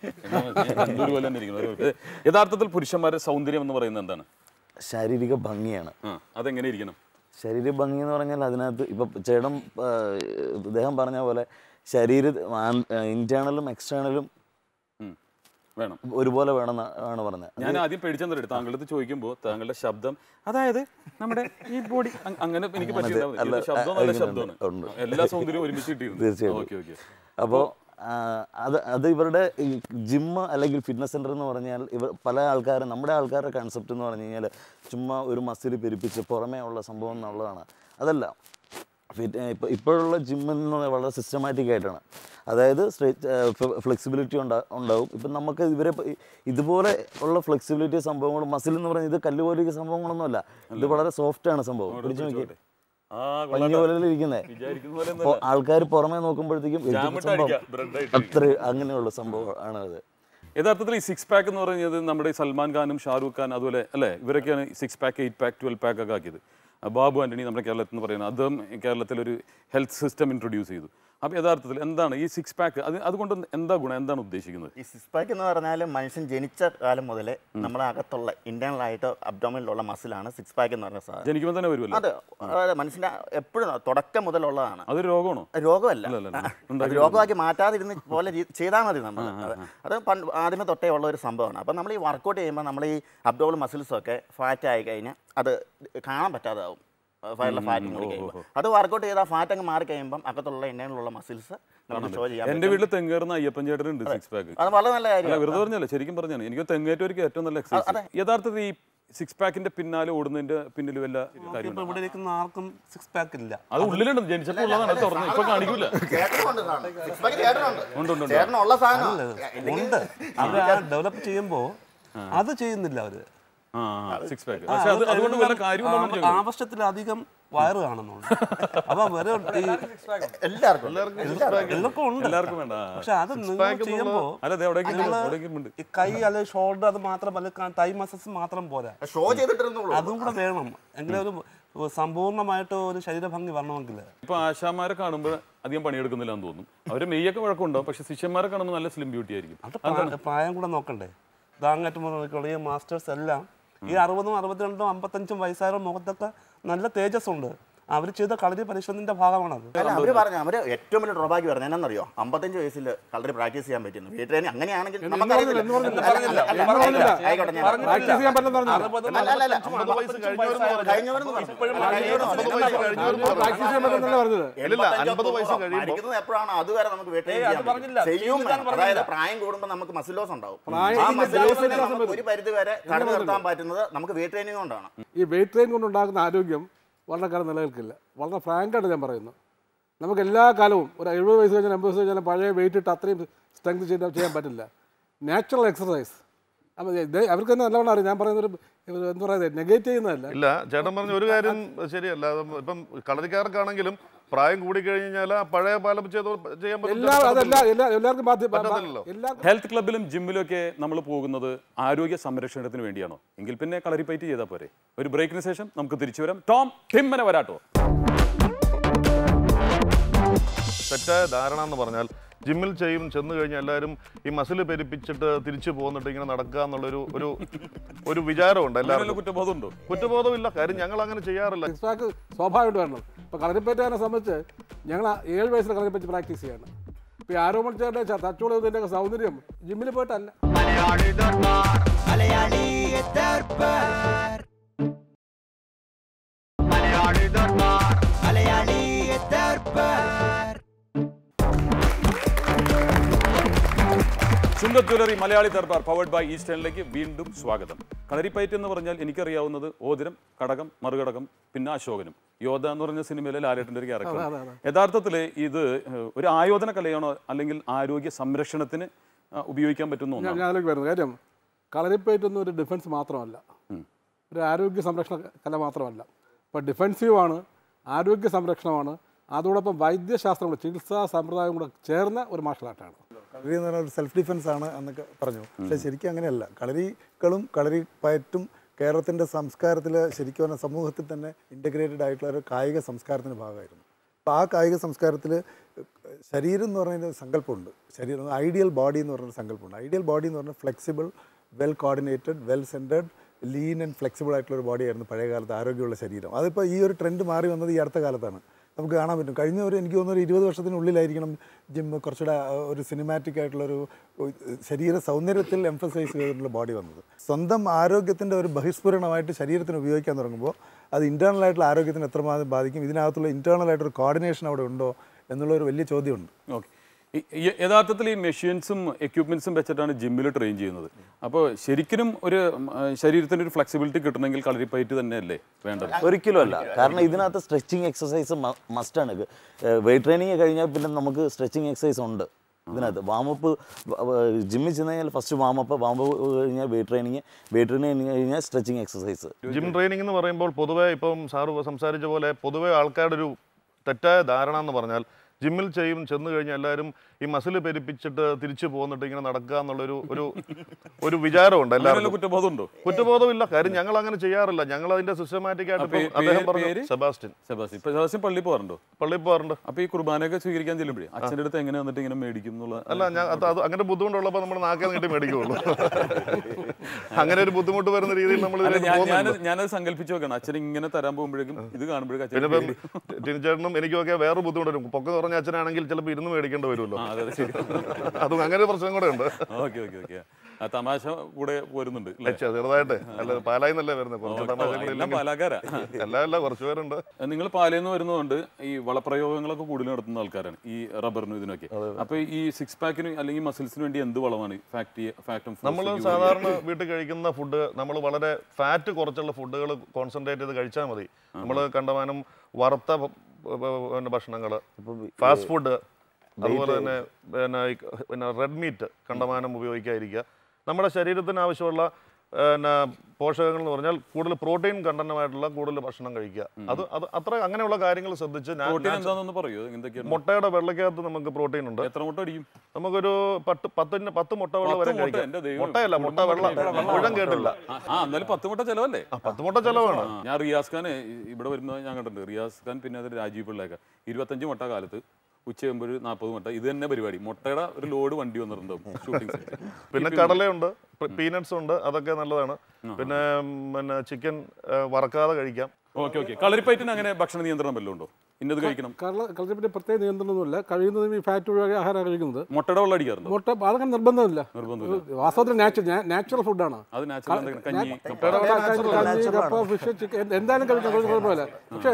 പോലെ തന്നെ ഇരിക്കുന്നു. ഒരു- യഥാർത്ഥത്തിൽ പുരുഷന്മാരുടെ സൗന്ദര്യം എന്ന് പറയുന്നത് എന്താണ് ശാരീരിക ഭംഗിയാണ് ആ അതെങ്ങനെ ഇരിക്കണം ശരീര ഭംഗി എന്ന് പറഞ്ഞാൽ അതിനകത്ത് ഇപ്പം ചേട്ടൻ ആ, ഇദ്ദേഹം പറഞ്ഞ പോലെ ശരീര ഇന്റേണലും എക്സ്റ്റേണലും ഉം. വേണം ഒരുപോലെ വേണം ആണ് പറഞ്ഞത് ഞാൻ ആദ്യം പേടിച്ചെന്നിട്ട് താങ്കളടുത്ത് ചോദിക്കുമ്പോൾ താങ്കളുടെ ശബ്ദം അതായത് നമ്മുടെ ഈ ബോഡി അങ്ങനെ എനിക്ക് പറ്റിയിട്ടുണ്ടാവും അല്ല, ശബ്ദം നല്ല അങ്ങനെ ശബ്ദമാണ് ഉണ്ട്. എല്ലാ സൗന്ദര്യവും ഒരുമിച്ച് കിട്ടിയിരുന്നു തീർച്ചയായിട്ടും. ഓക്കെ ഓക്കെ അപ്പോൾ അത് അത് ഇവരുടെ ജിമ്മ് അല്ലെങ്കിൽ ഫിറ്റ്നസ് സെൻറ്റർ എന്ന് പറഞ്ഞാൽ ഇവർ പല ആൾക്കാരും നമ്മുടെ ആൾക്കാരുടെ കൺസെപ്റ്റ് എന്ന് പറഞ്ഞു കഴിഞ്ഞാൽ ചുമ്മാ ഒരു മസിൽ പെരുപ്പിച്ച് പുറമേ ഉള്ള സംഭവം എന്നുള്ളതാണ് അതല്ല ഫിറ്റ് ഇപ്പോൾ ഇപ്പോഴുള്ള ജിമ്മിൽ നിന്ന് വളരെ സിസ്റ്റമാറ്റിക് ആയിട്ടാണ് അതായത് ഫ്ലെക്സിബിലിറ്റി ഉണ്ടാ ഉണ്ടാവും ഇപ്പം നമുക്ക് ഇവരെ പ- ഇതുപോലെ ഉള്ള ഫ്ലെക്സിബിലിറ്റി സംഭവങ്ങളും മസിൽ എന്ന് പറഞ്ഞാൽ ഇത് കല്ല് പോലെ സംഭവങ്ങളൊന്നുമല്ല ഇത് വളരെ സോഫ്റ്റ് ആണ് സംഭവം പിടിച്ചു നോക്കി ആ പഞ്ഞു പോലെ ഇരിക്കുന്നത് വിചാരിക്കുന്ന പോലെ അപ്പോൾ ആൾക്കാർ പുറമേ നോക്കുമ്പോഴത്തേക്കും ഇത് ജാമിട്ട് സംഭവം അടിക്കുക, bread ആയിട്ട് അത്ര അങ്ങനെയുള്ള സംഭവം ആണ് അത് യഥാർത്ഥത്തിൽ ഈ സിക്സ് പാക്ക് എന്ന് പറയുന്നത് നമ്മുടെ ഈ സൽമാൻ ഖാനും ഷാറൂഖ് ഖാൻ അതുപോലെ അല്ലേ ഇവരൊക്കെയാണ് six pack eight pack twelve pack ഒക്കെ ആക്കിയത് ആ ബാബു ആന്റണി നമ്മുടെ കേരളത്തിൽ എന്ന് പറയുന്നത് അദ്ദേഹം കേരളത്തിലൊരു ഹെൽത്ത് സിസ്റ്റം ഇൻട്രൊഡ്യൂസ് ചെയ്തു അപ്പോൾ യഥാർത്ഥത്തിൽ എന്താണ് ഈ സിക്സ് പാക്ക് അത് അതുകൊണ്ട് എന്താ ഗുണം എന്താണ് ഉദ്ദേശിക്കുന്നത് ഈ സിക്സ് പാക്ക് എന്ന് പറഞ്ഞാൽ മനുഷ്യൻ ജനിച്ച കാലം മുതലേ നമ്മുടെ അകത്തുള്ള ഇന്റേണൽ ആയിട്ട് അബ്ഡോമിനിലുള്ള മസിലാണ് സിക്സ് പാക്ക് എന്ന് പറഞ്ഞ സാധനം ജനിക്കുമ്പോൾ തന്നെ വരുമല്ലോ അത് അതായത് മനുഷ്യന്റെ എപ്പോഴും തുടക്കം മുതലുള്ളതാണ് അതൊരു രോഗമാണോ രോഗമല്ല അല്ല, അല്ല, അല്ല. അത് രോഗമാക്കി മാറ്റാതിരുന്ന് പോലെ ചെയ്താൽ മതി നമ്മൾ അത് അത് പണ്ട് ആദ്യമേ തൊട്ടേ ഉള്ള ഒരു സംഭവമാണ് അപ്പം നമ്മൾ ഈ വർക്കൗട്ട് ചെയ്യുമ്പോൾ നമ്മൾ ഈ അബ്ഡോമൽ മസിൽസ് ഒക്കെ ഫാറ്റ് ആയി കഴിഞ്ഞാൽ അത് കാണാൻ പറ്റാതാവും ഫയറിലെ ഫാറ്റ് കൂടി കഴിയുമ്പോൾ അത് വർക്കൗട്ട് ചെയ്താൽ ഫാറ്റ് അങ്ങ് മാറി കഴിയുമ്പം അകത്തുള്ള എണ്ണയിലുള്ള മസിൽസ് നമുക്ക് ഷോ ചെയ്യാൻ എന്റെ പറ്റും. വീട്ടിൽ തെങ്ങേറുന്ന അയ്യപ്പൻ ചേട്ടനുണ്ട് സിക്സ് പാക്ക് അത് വളരെ നല്ല അല്ല കാര്യമാണ് വെറുതെ പറഞ്ഞല്ലേ ശരിക്കും പറഞ്ഞാണ് എനിക്ക് തെങ്ങേറ്റവർക്ക് ഏറ്റവും നല്ല എക്സസൈസ് യഥാർത്ഥത്തിൽ ഈ സിക്സ് പാക്കിന്റെ പിന്നാലെ ഓടുന്നതിന്റെ പിന്നിൽ വല്ല ഇപ്പൊ കാര്യമുണ്ടോ ഇവിടെ ഇരിക്കുന്ന ആർക്കും സിക്സ് പാക്ക് ഇല്ല അത് ഉള്ളിലുണ്ട് ജനിച്ചപ്പോൾ ഉള്ളതാണ് അത് തുറന്ന് ഇപ്പൊ കാണിക്കൂല ചേട്ടനുണ്ട് സാധനം. Six pack ചേട്ടനുണ്ട്. ഉണ്ട്, ഉണ്ട്, ഉണ്ട്. ചേട്ടനുള്ള സാധനം ഉണ്ട് അത് ആ ഡെവലപ്പ് ചെയ്യുമ്പോ അത് ചെയ്യുന്നില്ല അവര് ആ സിക്സ് പാക്ക് പക്ഷെ അത് അതുകൊണ്ട് വല്ല കാര്യമുണ്ടോ എന്ന് ആ, ചോദിക്കുന്നത്. ആവശ്യത്തിലധികം വയറ് കാണുന്നുണ്ട് അപ്പൊ വരെ ഈ എല്ലാവർക്കും എല്ലാവർക്കും ഉണ്ട് എല്ലാവർക്കും വേണ്ട ആ. പക്ഷെ അത് നിങ്ങൾ ചെയ്യുമ്പോ അല്ല അത് എവിടേക്കും നിങ്ങള് എവിടേക്കും ഉണ്ട് ഈ കൈ അല്ലെങ്കിൽ ഷോൾഡർ അത് മാത്രമല്ല ക- തൈ മസൽസ് മാത്രം പോരാ ഷോ ചെയ്തിട്ടിരുന്നുള്ളൂ അതും കൂടെ വേണം എങ്കിലും ഒരു സമ്പൂർണ്ണമായിട്ട് ഒരു ശരീരഭംഗി വരണമെങ്കിൽ ഇപ്പൊ ആശാമാരെ കാണുമ്പോൾ അധികം പണിയെടുക്കുന്നില്ല എന്ന് തോന്നും അവര് മെയ്യൊക്കെ വഴക്കമുണ്ടാവും പക്ഷെ ശിഷ്യന്മാരെ കാണുമ്പോൾ നല്ല സ്ലിം ബ്യൂട്ടി ആയിരിക്കും അത് പ്രായ- പ്രായം കൂടെ നോക്കണ്ടേ ദാങ്ങേറ്റം മുതലുള്ള ഈ മാസ്റ്റേഴ്സ് എല്ലാം ഈ അറുപതും അറുപത്തിരണ്ടും അമ്പത്തഞ്ചും വയസ്സായ മുഖത്തൊക്കെ നല്ല തേജസ് ഉണ്ട് അവർ ചെയ്ത കളരി പരിശോധനയുടെ ഭാഗമാണത് അല്ല അവര് പറഞ്ഞു അവര് ഏറ്റവും വലിയ ഡ്രോബാക്ക് പറഞ്ഞു എന്നറിയോ അമ്പത്തഞ്ച് വയസ്സിൽ കളറി പ്രാക്ടീസ് ചെയ്യാൻ പറ്റുന്നു വീട്ടിൽ ട്രെയിനിങ് അങ്ങനെയാണെങ്കിൽ നമുക്കറിയത്തില്ല. എന്ന് പറഞ്ഞില്ല, അല്ല, അല്ല, അല്ല, എന്ന് പറഞ്ഞില്ല. ആയിക്കോട്ടെ ഞാൻ പ്രാക്ടീസ് ചെയ്യാൻ പറ്റില്ലെന്ന് പറഞ്ഞില്ല അറുപതും അല്ല, അല്ല, അല്ല. അമ്പത്തഞ്ചും അമ്പത് വയസ്സായ- കഴിഞ്ഞവരെന്ന് പറഞ്ഞു. അല്ല, കഴിഞ്ഞവരെന്ന് പറഞ്ഞു. അമ്പത് വയസ്സ് കഴിഞ്ഞവരെന്ന് പറഞ്ഞു. പ്രാക്ടീസ് ചെയ്യാൻ പറ്റില്ലെന്നല്ല പറഞ്ഞത് ഇല്ലില്ല, എൺപത്തഞ്ചോ അൻപത് വയസ്സ് തൊണ്ണൂറോ. കഴിയുമ്പോൾ- മരിക്കുന്നത് എപ്പോഴാണ് അതുവരെ നമുക്ക് വീട്ടിൽ ഏയ്, അത് പറഞ്ഞില്ല. ചെയ്യും ചെയ്യില്ലാന്ന് വേണം. അതായത് പറഞ്ഞില്ല. പ്രായം കൂടുമ്പോൾ നമുക്ക് മസിൽ ലോസ് ഉണ്ടാവും പ്രായം ആ ഇല്ല, മസിൽ ദിവസം ലോസിനെ വ്യത്യാസം നമുക്ക് വരും. ഒരു പരിധി വരെ തടഞ്ഞു നിർത്താൻ പറ്റുന്നത് നമുക്ക് വെയിറ്റ് ട്രെയിനിങ് കൊണ്ടാണ് ഈ വെയിറ്റ് ട്രെയിൻ കൊണ്ടുണ്ടാകുന്ന ആരോഗ്യം വളരെ കാലം നിലനിൽക്കില്ല വളരെ ഫ്രാങ്കായിട്ട് ഞാൻ പറയുന്നു നമുക്ക് എല്ലാ കാലവും ഒരു എഴുപത് വയസ്സ് കഴിഞ്ഞാൽ എൺപത് വയസ്സ് കഴിഞ്ഞാൽ പഴയ വെയിറ്റ് ഇട്ട് അത്രയും സ്ട്രെങ്ത് ചെയ്യാൻ ചെയ്യാൻ പറ്റില്ല നാച്ചുറൽ എക്സസൈസ് അപ്പോൾ ഇത് അവർക്ക് തന്നെ നല്ലവണ്ണം അറിയാം ഞാൻ പറയുന്നൊരു ഒരു എന്താ പറയുന്നത് നെഗേറ്റ് ചെയ്യുന്നതല്ല ഇല്ല ചേട്ടൻ പറഞ്ഞ ഒരു കാര്യം ശരിയല്ല അത് ഇപ്പം കളരിക്കാർക്കാണെങ്കിലും പ്രായം കൂടി കഴിഞ്ഞാൽ ആ പഴയ പാലം ചെയ്ത് ചെയ്യാൻ പറ്റും എല്ലാ അതല്ല എല്ലാ എല്ലാവർക്കും ബാധ്യ പറ്റത്തില്ലല്ലോ. എല്ലാവർക്കും ഹെൽത്ത് ക്ലബിലും ജിമ്മിലും ഒക്കെ നമ്മൾ പോകുന്നത് ആരോഗ്യ സംരക്ഷണത്തിന് വേണ്ടിയാണോ എങ്കിൽ പിന്നെ കളരിപ്പയറ്റ് ചെയ്താൽ പോരെ ഒരു ബ്രേക്കിന് ശേഷം നമുക്ക് തിരിച്ചു വരാം ടോം ടിമ്മനെ വരാട്ടോ തെറ്റായ ധാരണ എന്ന് പറഞ്ഞാൽ ജിമ്മിൽ ചെയ്യും ചെന്ന് കഴിഞ്ഞാൽ എല്ലാവരും ഈ മസിൽ പെരുപ്പിച്ചിട്ട് തിരിച്ചു പോകുന്നിട്ട് ഇങ്ങനെ നടക്കുക എന്നുള്ളൊരു ഒരു ഒരു വിചാരമുണ്ട് അങ്ങനെയുള്ള എല്ലാവർക്കും കുറ്റബോധമുണ്ടോ കുറ്റബോധമില്ല കാര്യം ഞങ്ങൾ അങ്ങനെ ചെയ്യാറില്ല സിക്സ് പാക്ക് സ്വാഭാവികമായിട്ട് വരണം ഇപ്പോൾ കളരിപ്പറ്റാനെ സംബന്ധിച്ച് ഞങ്ങൾ ആ ഏഴ് വയസ്സിൽ കളരിപ്പറ്റ് പ്രാക്ടീസ് ചെയ്യണം ഇപ്പോൾ ഈ ആരോമൽ ചേട്ടൻ്റെ തച്ചുളതിൻ്റെ സൗന്ദര്യം ജിമ്മിൽ പോയിട്ടല്ല Malayali Darbar Malayali Darbar Malayali Darbar Malayali Darbar Chungath jewellery Malayali Darbar powered by ഈസ്റ്റേണിലേക്ക് വീണ്ടും സ്വാഗതം കളരിപ്പയറ്റ് എന്ന് പറഞ്ഞാൽ എനിക്കറിയാവുന്നത് ഓതിരം കടകം മറുകടകം പിന്നെ അശോകനും യോധ എന്ന് പറഞ്ഞ സിനിമയിലെ ലാലേട്ടൻ്റെ ഒരു ക്യാരക്ടർ യഥാർത്ഥത്തിൽ ഇത് ഏഹ്, ഒരു ആയോധന കലയാണോ അല്ലെങ്കിൽ ആരോഗ്യ സംരക്ഷണത്തിന് ആ, ഉപയോഗിക്കാൻ പറ്റുന്ന ഞാൻ ഒന്നാണ് ഞാൻ അതിലേക്ക് വരുന്നത് കാര്യം കളരിപ്പയറ്റൊന്നും ഒരു ഡിഫൻസ് മാത്രമല്ല ഒരു ആരോഗ്യ സംരക്ഷണ കല മാത്രമല്ല ഇപ്പോൾ ഡിഫെൻസീവാണ് ആരോഗ്യ സംരക്ഷണമാണ് അതോടൊപ്പം വൈദ്യശാസ്ത്രം കൂടെ ചികിത്സാ സമ്പ്രദായം കൂടെ ചേർന്ന ഒരു മാർഷൽ ആർട്ടാണ് കളരി എന്ന് പറഞ്ഞാൽ ഒരു സെൽഫ് ഡിഫെൻസ് ആണ് എന്നൊക്കെ പറഞ്ഞു പക്ഷേ ശരിക്കും അങ്ങനെയല്ല കളരികളും കളരി പയറ്റും കേരളത്തിൻ്റെ സംസ്കാരത്തിൽ ശരിക്കും പറഞ്ഞാൽ സമൂഹത്തിൽ തന്നെ ഇൻ്റഗ്രേറ്റഡ് ആയിട്ടുള്ള ഒരു കായിക സംസ്കാരത്തിൻ്റെ ഭാഗമായിരുന്നു അപ്പോൾ ആ കായിക സംസ്കാരത്തിൽ ശരീരം എന്ന് പറയുന്ന സങ്കല്പമുണ്ട് ശരീരം ഐഡിയൽ ബോഡി എന്ന് പറയുന്ന സങ്കല്പമുണ്ട് ഐഡിയൽ ബോഡി എന്ന് പറഞ്ഞാൽ flexible well coordinated well centred lean and flexible ആയിട്ടുള്ള ഒരു ബോഡിയായിരുന്നു പഴയ കാലത്ത് ആരോഗ്യമുള്ള ശരീരം അതിപ്പോൾ ഈ ഒരു ട്രെൻഡ് മാറി വന്നത് ഈ അടുത്ത കാലത്താണ് നമുക്ക് കാണാൻ പറ്റും കഴിഞ്ഞ ഒരു എനിക്ക് തോന്നുന്നു ഒരു ഇരുപത് വർഷത്തിനുള്ളിലായിരിക്കണം ജിം കുറച്ചുകൂടെ ആ, ഒരു സിനിമാറ്റിക് ആയിട്ടുള്ളൊരു ഒരു ശരീര സൗന്ദര്യത്തിൽ എംഫസൈസ് ചെയ്തിട്ടുള്ള ബോഡി വന്നത് സ്വന്തം ആരോഗ്യത്തിൻ്റെ ഒരു ബഹിസ്ഫുരണമായിട്ട് ശരീരത്തിന് ഉപയോഗിക്കാൻ തുടങ്ങുമ്പോൾ അത് ഇൻറ്റേർണൽ ആയിട്ടുള്ള ആരോഗ്യത്തിന് എത്രമാത്രം ബാധിക്കും ഇതിനകത്തുള്ള ഇൻറ്റേർണൽ ആയിട്ടൊരു കോർഡിനേഷൻ അവിടെ ഉണ്ടോ എന്നുള്ള ഒരു വലിയ ചോദ്യമുണ്ട് ഓക്കെ യഥാർത്ഥത്തിൽ ഈ മെഷീൻസും എക്യുപ്മെന്റ്സും വെച്ചിട്ടാണ് ജിമ്മിൽ ട്രെയിൻ ചെയ്യുന്നത് അപ്പോൾ ശരിക്കും ഒരു ഉം, ആ, ശരീരത്തിന് ഒരു ഫ്ലെക്സിബിലിറ്റി കിട്ടണമെങ്കിൽ കളരിപ്പയറ്റ് തന്നെയല്ലേ വേണ്ടത് ഒരിക്കലും അല്ല കാരണം ഇതിനകത്ത് സ്ട്രെച്ചിങ് എക്സസൈസ് മസ്റ്റാണ് വെയിറ്റ് ട്രെയിനിങ് കഴിഞ്ഞാൽ പിന്നെ നമുക്ക് സ്ട്രെച്ചിങ് എക്സസൈസ് ഉണ്ട് ഇതിനകത്ത് വാമപ്പ് ജിമ്മിൽ ചെന്ന് കഴിഞ്ഞാൽ ഫസ്റ്റ് വാമപ്പ് വാമപ്പ് കഴിഞ്ഞാൽ വെയിറ്റ് ട്രെയിനിങ് വെയിറ്റ് ട്രെയിനിങ് കഴിഞ്ഞാൽ സ്ട്രെച്ചിങ് എക്സസൈസ് ജിം ട്രെയിനിങ് എന്ന് പറയുമ്പോൾ പൊതുവെ ഇപ്പം സാറ് സംസാരിച്ച പോലെ പൊതുവെ ആൾക്കാരുടെ ഒരു തെറ്റായ ധാരണ എന്ന് പറഞ്ഞാൽ ജിമ്മിൽ ചെയ്യും ചെന്ന് കഴിഞ്ഞാൽ എല്ലാവരും ഈ മസിൽ പെരുപ്പിച്ചിട്ട് തിരിച്ചു പോകുന്നിട്ട് ഇങ്ങനെ നടക്കുക എന്നുള്ളൊരു ഒരു ഒരു വിചാരമുണ്ട് അങ്ങനെയുള്ള എല്ലാവർക്കും കുറ്റബോധമുണ്ടോ കുറ്റബോധമില്ല കാര്യം ഞങ്ങൾ അങ്ങനെ ചെയ്യാറില്ല ഞങ്ങൾ അതിന്റെ സിസ്റ്റമാറ്റിക് ആയിട്ട് അപ്പൊ ഇപ്പം ഈ അദ്ദേഹം പേര് പറഞ്ഞു പേര്? സെബാസ്റ്റ്യൻ സെബാസ്റ്റ്യൻ ഇപ്പൊ സെബാസ്റ്റ്യൻ പള്ളി പോകാറുണ്ടോ പള്ളിയിൽ പോകാറുണ്ട് അപ്പൊ ഈ കുർബാനയൊക്കെ സ്വീകരിക്കാൻ ചെല്ലുമ്പോഴേ അച്ഛൻ്റെ അടുത്ത് എങ്ങനെ വന്നിട്ട് ഇങ്ങനെ മേടിക്കും എന്നുള്ള അല്ല ഞാൻ അത് അത് അങ്ങനെ ബുദ്ധിമുട്ടുള്ളപ്പോൾ നമ്മൾ നാക്കാൻ നീട്ടി മേടിക്കുള്ളൂ അങ്ങനെ ഒരു ബുദ്ധിമുട്ട് വരുന്ന രീതിയിൽ നമ്മൾ അല്ല ഇതിലേക്ക് ഞാൻ പോകുന്നുണ്ട് ഞാനത് ഞാനത് സങ്കല്പിച്ച് നോക്കണം അച്ഛൻ ഇങ്ങനെ തരാൻ പോകുമ്പോഴേക്കും ഇത് കാണുമ്പോഴേക്കും അച്ഛൻ പിന്നെ ഇപ്പം ടിനിച്ചേട്ടനും എനിക്കൊക്കെ വേറെ ബുദ്ധിമുട്ട് വരും പൊക്കം കുറഞ്ഞ അച്ഛനാണെങ്കിൽ ചിലപ്പോൾ ഇരുന്ന് മേടിക്കേണ്ടി വരുമല്ലോ ആ അതെ അതെ ശരി അതും അങ്ങനെ ഒരു പ്രശ്നം കൂടെ ഉണ്ട് ഓക്കെ ഓക്കെ ഓക്കെ ആ തമാശ കൂടെ പോരുന്നുണ്ട് അല്ലേ? ഛെ, ചെറുതായിട്ട് അല്ല പാലായി എന്നല്ലേ വരുന്നത് കുറച്ച് ഓ, എല്ലാം തമാശകളില്ലെങ്കിൽ പാലാക്കാരാ അല്ല അല്ല കുറച്ച് പേരുണ്ട് നിങ്ങൾ പാലയിൽ വരുന്നതുകൊണ്ട് ഈ വളപ്രയോഗങ്ങളൊക്കെ കൂടുതൽ നടത്തുന്ന ആൾക്കാരാണ് ഈ റബ്ബറിനും ഇതിനൊക്കെ അപ്പൊ ഈ സിക്സ് പാക്കിന് അല്ലെങ്കിൽ മസിൽസിന് വേണ്ടി എന്ത് വളമാണ് ഫാക്ടറി ഫാക്ടം നമ്മൾ സാധാരണ വീട്ടിൽ കഴിക്കുന്ന ഫുഡ് നമ്മൾ വളരെ ഫാറ്റ് കുറച്ചുള്ള ഫുഡുകൾ കോൺസെൻട്രേറ്റ് ചെയ്ത് കഴിച്ചാൽ മതി നമ്മൾ കണ്ടമാനം വറുത്ത ഭ- ഭ- പിന്നെ ഭക്ഷണങ്ങൾ ഫാസ്റ്റ് ഫുഡ് അതുപോലെ തന്നെ പിന്നെ ഈ ക- പിന്നെ റെഡ് മീറ്റ് കണ്ടമാനം ഉപയോഗിക്കാതിരിക്കുക നമ്മുടെ ശരീരത്തിന് ആവശ്യമുള്ള പിന്നെ പോഷകങ്ങൾ എന്ന് പറഞ്ഞാൽ കൂടുതൽ പ്രോട്ടീൻ കണ്ടന്റുമായിട്ടുള്ള കൂടുതൽ ഭക്ഷണം കഴിക്കുക അത് അത് അത്ര അങ്ങനെയുള്ള കാര്യങ്ങൾ ശ്രദ്ധിച്ച് ഞാൻ- പ്രോട്ടീൻ ഞാൻ എന്താണെന്ന് പറയോ എന്തൊക്കെയാണ് മുട്ടയുടെ വെള്ളക്കകത്ത് നമുക്ക് പ്രോട്ടീൻ ഉണ്ട് എത്ര മുട്ട അടിക്കും നമുക്കൊരു പത്ത് പത്തിന് പത്ത് മുട്ട വെള്ള പത്ത് വരെ മുട്ട, കഴിക്കാം എൻ്റെ ദൈവമേ. മുട്ടയല്ല മുട്ട വെള്ളം മുഴുവൻ കേട്ടില്ല ആ ആ, എന്നാലും പത്ത് മുട്ട ചെലവല്ലേ ആ, പത്ത് മുട്ട ചെലവാണ് ആ, ഞാൻ റിയാസ് ഖാൻ ഇവിടെ വരുന്നത് ഞാൻ കണ്ടിട്ടുണ്ട് റിയാസ് ഖാൻ പിന്നെ അത് രാജീവ് പിള്ളയൊക്കെ ഇരുപത്തഞ്ച് മുട്ട കാലത്ത് ഉച്ചയാകുമ്പോൾ ഒരു നാൽപ്പത് മുട്ട ഇത് തന്നെ പരിപാടി മുട്ടയുടെ ഒരു ലോഡ് വണ്ടി വന്നിട്ടുണ്ടാവും ഷൂട്ടിംഗ് പിന്നെ കടലയുണ്ട് പീനട്സ് ഉണ്ട് അതൊക്കെ നല്ലതാണ് പിന്നെ ഉം, പിന്നെ ചിക്കൻ വറക്കാതെ കഴിക്കാം ഓക്കെ ഓക്കെ കളരിപ്പയറ്റിന് അങ്ങനെ ഭക്ഷണ നിയന്ത്രണം വല്ലതും ഉണ്ടോ ഇന്നത് കഴിക്കണം കള്ള കളറിനെ പ്രത്യേക നിയന്ത്രണമൊന്നുമില്ല കഴിയുന്നതും ഈ ഫാറ്റ് ഒഴിവാക്കി ആഹാരം കഴിക്കുന്നത് മുട്ടയുടെ വെള്ളം അടിക്കാറുണ്ടോ മുട്ട അതങ്ങനെ നിർബന്ധമില്ല നിർബന്ധമില്ല വാസ്തവത്തിൽ നാച്ചുറൽ നാച്ചുറൽ ഫുഡാണ് അത് നാച്ചുറൽ എന്തെങ്കിലും കഞ്ഞി കപ്പ കഞ്ഞി കപ്പ ഫിഷ് ചിക്കൻ എന്തായാലും കഴിക്കാൻ കുഴപ്പം- കുഴപ്പമില്ല പക്ഷേ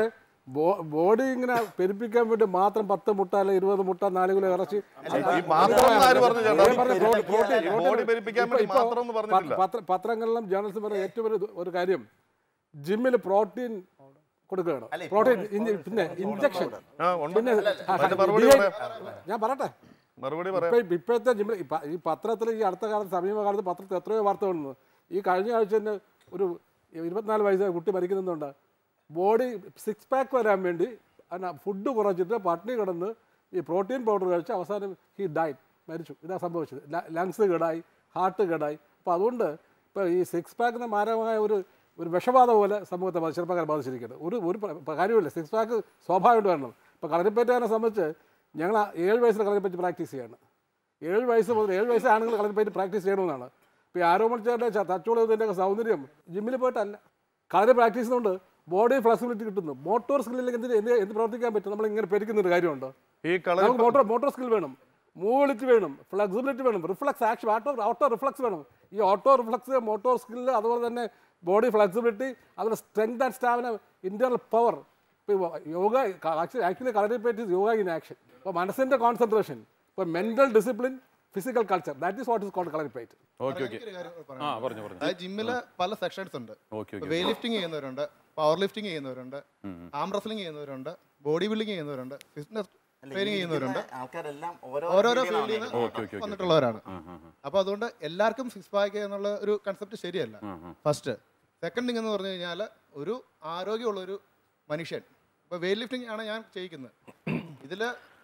ബോഡി ഇങ്ങനെ പെരുപ്പിക്കാൻ വേണ്ടി മാത്രം പത്ത് മുട്ട അല്ലെ ഇരുപത് മുട്ട നാല് കിലോ ഇറച്ചി ഈ മാത്രം എന്ന് ആര് പറഞ്ഞു ചേട്ടാ? ഞാൻ പറഞ്ഞ പ്രോട്ടീൻ- പ്രോട്ടീൻ- ഈ ബോഡി പെരുപ്പിക്കാൻ വേണ്ടി ഇപ്പൊ- മാത്രം എന്ന് പറഞ്ഞിട്ടില്ല. പത്ര- പത്രങ്ങളിലും ജേർണൽസും പറയുന്ന ഏറ്റവും ഒരു ഒരു കാര്യം ജിമ്മിൽ പ്രോട്ടീൻ കൊടുക്കുകയാണ് പ്രോട്ടീൻ ഇഞ്ച- പിന്നെ ഇഞ്ചക്ഷൻ ആ ഉണ്ട് പിന്നെ അതിന്റെ മറുപടി DI പറയാം ഞാൻ പറയട്ടെ മറുപടി പറയാം ഇപ്പൊ ഇപ്പോഴത്തെ ജിമ്മിൽ ഈ പ- ഈ പത്രത്തിൽ ഈ അടുത്ത കാലത്ത് സമീപകാലത്ത് പത്രത്തിൽ എത്രയോ വാർത്ത വന്നു ഈ കഴിഞ്ഞ ആഴ്ച തന്നെ ഒരു ഇരുപത്തിനാല് വയസ്സായ കുട്ടി മരിക്കുന്നുണ്ട് ബോഡി സിക്സ് പാക്ക് വരാൻ വേണ്ടി ഫുഡ് കുറച്ചിട്ട് പട്ടിണി കിടന്ന് ഈ പ്രോട്ടീൻ പൗഡർ കഴിച്ച് അവസാനം ഹി ഡൈറ്റ് മരിച്ചു ഇതാ സംഭവിച്ചത് ലങ്സ് കേടായി ഹാർട്ട് കേടായി അപ്പോൾ അതുകൊണ്ട് ഇപ്പോൾ ഈ സിക്സ് പാക്ക് എന്ന മാരകമായ ഒരു ഒരു വിഷബാധ പോലെ സമൂഹത്തെ ബാധി- ചെറുപ്പക്കാരെ ബാധിച്ചിരിക്കുന്നത് ഒരു ഒരു പ- പ- കാര്യമില്ല സിക്സ് പാക്ക് സ്വാഭാവികമായിട്ട് വരണം ഇപ്പോൾ കളരിപ്പേറ്റുകാരനെ സംബന്ധിച്ച് ഞങ്ങൾ ആ ഏഴ് വയസ്സിൽ കളരിപ്പറ്റി പ്രാക്ടീസ് ചെയ്യാണ് ഏഴ് വയസ്സ് മുതൽ ഏഴ് വയസ്സ് ആണുങ്ങൾ കളരിപ്പറ്റി പ്രാക്ടീസ് ചെയ്യണമെന്നാണ് ഇപ്പോൾ ഈ ആരോമണിച്ചേരുടെ തച്ചുള്ളതിൻ്റെ ഒക്കെ സൗന്ദര്യം ജിമ്മിൽ പോയിട്ടല്ല കളരി പ്രാക്ടീസ് കൊണ്ട് ബോഡി ഫ്ലെക്സിബിലിറ്റി കിട്ടുന്നു മോട്ടോർ സ്കില്ലില്ലെങ്കിൽ എന്ത് എന്ത് എന്ത് പ്രവർത്തിക്കാൻ പറ്റും നമ്മൾ ഇങ്ങനെ പെരുക്കുന്നൊരു കാര്യമുണ്ടോ ഈ കളരി നമുക്ക് മോട്ടോർ മോട്ടോർ സ്കിൽ വേണം മൂവ്ബിലിറ്റി വേണം ഫ്ലെക്സിബിലിറ്റി വേണം reflex action auto auto reflex വേണം ഈ ഓട്ടോ റിഫ്ലക്സ് മോട്ടോർ സ്കില്ല് അതുപോലെ തന്നെ ബോഡി ഫ്ലെക്സിബിലിറ്റി അതുപോലെ strength and stamina internal power ഇപ്പോൾ yoga actually actually Kalaripayattu yoga in action ഇപ്പോൾ മനസ്സിൻ്റെ കോൺസെൻട്രേഷൻ ഇപ്പോൾ mental discipline physical culture that is what is called Kalaripayattu okay okay ആ പറഞ്ഞു പറഞ്ഞു അതായത് ജിമ്മില് പല സെക്ഷൻസ് ഉണ്ട് ഓക്കെ ഓക്കെ വെയിറ്റ് ലിഫ്റ്റിംഗ് ചെയ്യുന്നവരുണ്ട് പവർ ലിഫ്റ്റിംഗ് ചെയ്യുന്നവരുണ്ട് ആം റെസ്ലിംഗ് ചെയ്യുന്നവരുണ്ട് ബോഡി ബിൽഡിംഗ് ചെയ്യുന്നവരുണ്ട് ഫിറ്റ്നസ് ട്രെയിനിങ് ചെയ്യുന്നവരുണ്ട് ആൾക്കാരെല്ലാം ഓരോ ഓരോരോ ഫീൽഡിൽ ഫീൽഡിൽ നിന്നാണ് നിന്ന് ഓക്കെ ഓക്കെ ഓക്കെ വന്നിട്ടുള്ളവരാണ് ആ ആ ആ അപ്പോൾ അതുകൊണ്ട് എല്ലാവർക്കും സിക്സ് പാക്ക് എന്നുള്ള ഒരു കൺസെപ്റ്റ് ശരിയല്ല ആ, ആ. ഫസ്റ്റ് സെക്കൻഡ് തിങ് എന്ന് പറഞ്ഞു കഴിഞ്ഞാൽ ഒരു ആരോഗ്യമുള്ളൊരു മനുഷ്യൻ ഇപ്പോൾ വെയിറ്റ് ലിഫ്റ്റിംഗ് ആണ് ഞാൻ ചെയ്യിക്കുന്നത് ഇതിൽ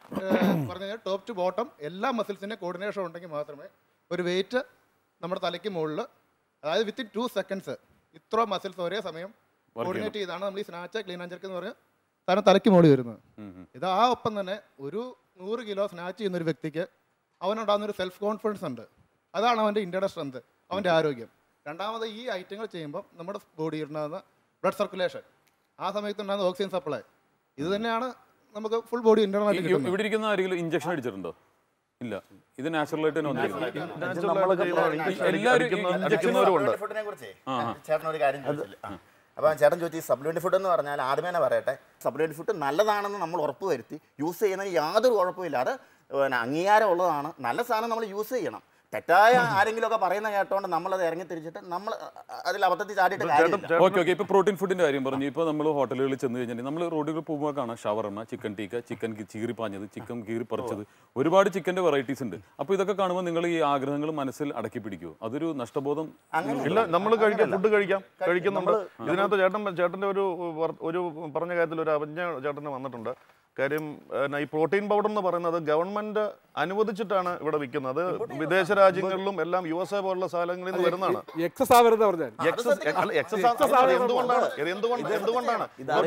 പറഞ്ഞു കഴിഞ്ഞാൽ ടോപ്പ് ടു ബോട്ടം എല്ലാ മസിൽസിൻ്റെ കോർഡിനേഷൻ ഉണ്ടെങ്കിൽ മാത്രമേ ഒരു വെയിറ്റ് നമ്മുടെ തലയ്ക്ക് മുകളിൽ അതായത് വിത്തിൻ ടു സെക്കൻഡ്സ് ഇത്ര മസിൽസ് ഒരേ സമയം കോർഡിനേറ്റ് ചെയ്താണ് നമ്മൾ ഈ സ്നാച്ച് ക്ലീൻ ആൻഡ് ചെർക്ക് എന്ന് പറഞ്ഞാൽ തന്നെ തലയ്ക്ക് മുകളിൽ വരുന്നത് ഉം, ഉം. ഇത് ആ ഒപ്പം തന്നെ ഒരു നൂറ് കിലോ സ്നാച്ച് ചെയ്യുന്ന ഒരു വ്യക്തിക്ക് അവനുണ്ടാകുന്ന ഒരു സെൽഫ് കോൺഫിഡൻസ് ഉണ്ട് അതാണ് അവൻ്റെ ഇൻ്റർണൽ സ്ട്രെങ്ത് അവൻ്റെ ആരോഗ്യം രണ്ടാമത് ഈ ഐറ്റങ്ങൾ ചെയ്യുമ്പം നമ്മുടെ ബോഡിയിൽ ഉണ്ടാകുന്ന ബ്ലഡ് സർക്കുലേഷൻ ആ സമയത്ത് ഉണ്ടാകുന്ന ഓക്സിജൻ സപ്ലൈ ഇത് തന്നെയാണ് നമുക്ക് ഫുൾ ബോഡി ഇൻ്റർണൽ ആയിട്ട് ഈ- കിട്ടുന്നത് ഇവിടെ ഇരിക്കുന്ന ആരെങ്കിലും ഇഞ്ചക്ഷൻ അടിച്ചിട്ടുണ്ടോ ഇല്ല ഇത് നാച്ചുറൽ ആയിട്ട് തന്നെ വന്നിരിക്കുന്നത് നാച്ചുറലായിട്ട് ചെയ്യുന്നതാണ്. ഇഞ്ചക്ഷൻ അടി- എല്ലാവരും അടിക്കുന്ന- ഇഞ്ചക്ഷൻ അടിക്കുന്നവരും ഉണ്ട് ഫുഡിനെ കുറിച്ച് ചേട്ടൻ ഒരു കാര്യം ചോദിച്ചില്ല അപ്പം ചേട്ടൻ ചോദിച്ചു ഈ സപ്ലിമെന്റ് ഫുഡ് എന്ന് പറഞ്ഞാൽ ആദ്യമേ തന്നെ പറയട്ടെ സപ്ലിമെന്റ് ഫുഡ് നല്ലതാണെന്ന് നമ്മൾ ഉറപ്പ് വരുത്തി യൂസ് ചെയ്യുന്നതിന് യാതൊരു കുഴപ്പമില്ല അത് പിന്നെ അംഗീകാരം ഉള്ളതാണ് നല്ല സാധനം നമ്മൾ യൂസ് ചെയ്യണം തെറ്റായ ആരെങ്കിലും ഒക്കെ പറയുന്ന കേട്ടോണ്ട് നമ്മളത് ഇറങ്ങി തിരിച്ചിട്ട് നമ്മൾ അതിൽ അബദ്ധത്തിൽ ചാടിയിട്ട് ചേട്ടൻ കാര്യമില്ല ചേട്ടൻ ഓക്കെ ഓക്കെ ഇപ്പൊ പ്രോട്ടീൻ ഫുഡിന്റെ കാര്യം പറഞ്ഞു ഇപ്പൊ നമ്മൾ ഹോട്ടലുകളിൽ ചെന്ന് കഴിഞ്ഞാൽ നമ്മൾ റോഡുകളിൽ പോകുമ്പോൾ കാണാം ഷവർമ ചിക്കൻ ടീക്ക ചിക്കൻ ചീറി പാഞ്ഞത് ചിക്കൻ കീറി പറിച്ചത് ഒരുപാട് ചിക്കന്റെ വെറൈറ്റീസ് ഉണ്ട് അപ്പൊ ഇതൊക്കെ കാണുമ്പോൾ നിങ്ങൾ ഈ ആഗ്രഹങ്ങൾ മനസ്സിൽ അടക്കി പിടിക്കുമോ അതൊരു നഷ്ടബോധം ഇല്ല നമ്മൾ കഴിക്കാം ഫുഡ് കഴിക്കാം കഴിക്കുന്നുണ്ട് ഇതിനകത്ത് ചേട്ടൻ ചേട്ടന്റെ ഒരു വർ- ഒരു പറഞ്ഞ കാര്യത്തിൽ ഒരു അവജ്ഞ ചേട്ടന് വന്നിട്ടുണ്ട് കാര്യം ഏഹ്, ഈ പ്രോട്ടീൻ പൗഡർ എന്ന് പറയുന്നത് ഗവൺമെന്റ് അനുവദിച്ചിട്ടാണ് ഇവിടെ വിൽക്കുന്നത് വിദേശ രാജ്യങ്ങളിലും എല്ലാം യു എസ് എ പോലുള്ള സ്ഥലങ്ങളിൽ നിന്ന് വരുന്നതാണ് എക്സസ് ആവരുത് പറഞ്ഞാൽ എക്സസ് അല്ല, എക്സസ് ആ- അത് എന്തുകൊണ്ടാണ് ഇത് എന്തുകൊണ്ട് എന്തുകൊണ്ടാണ്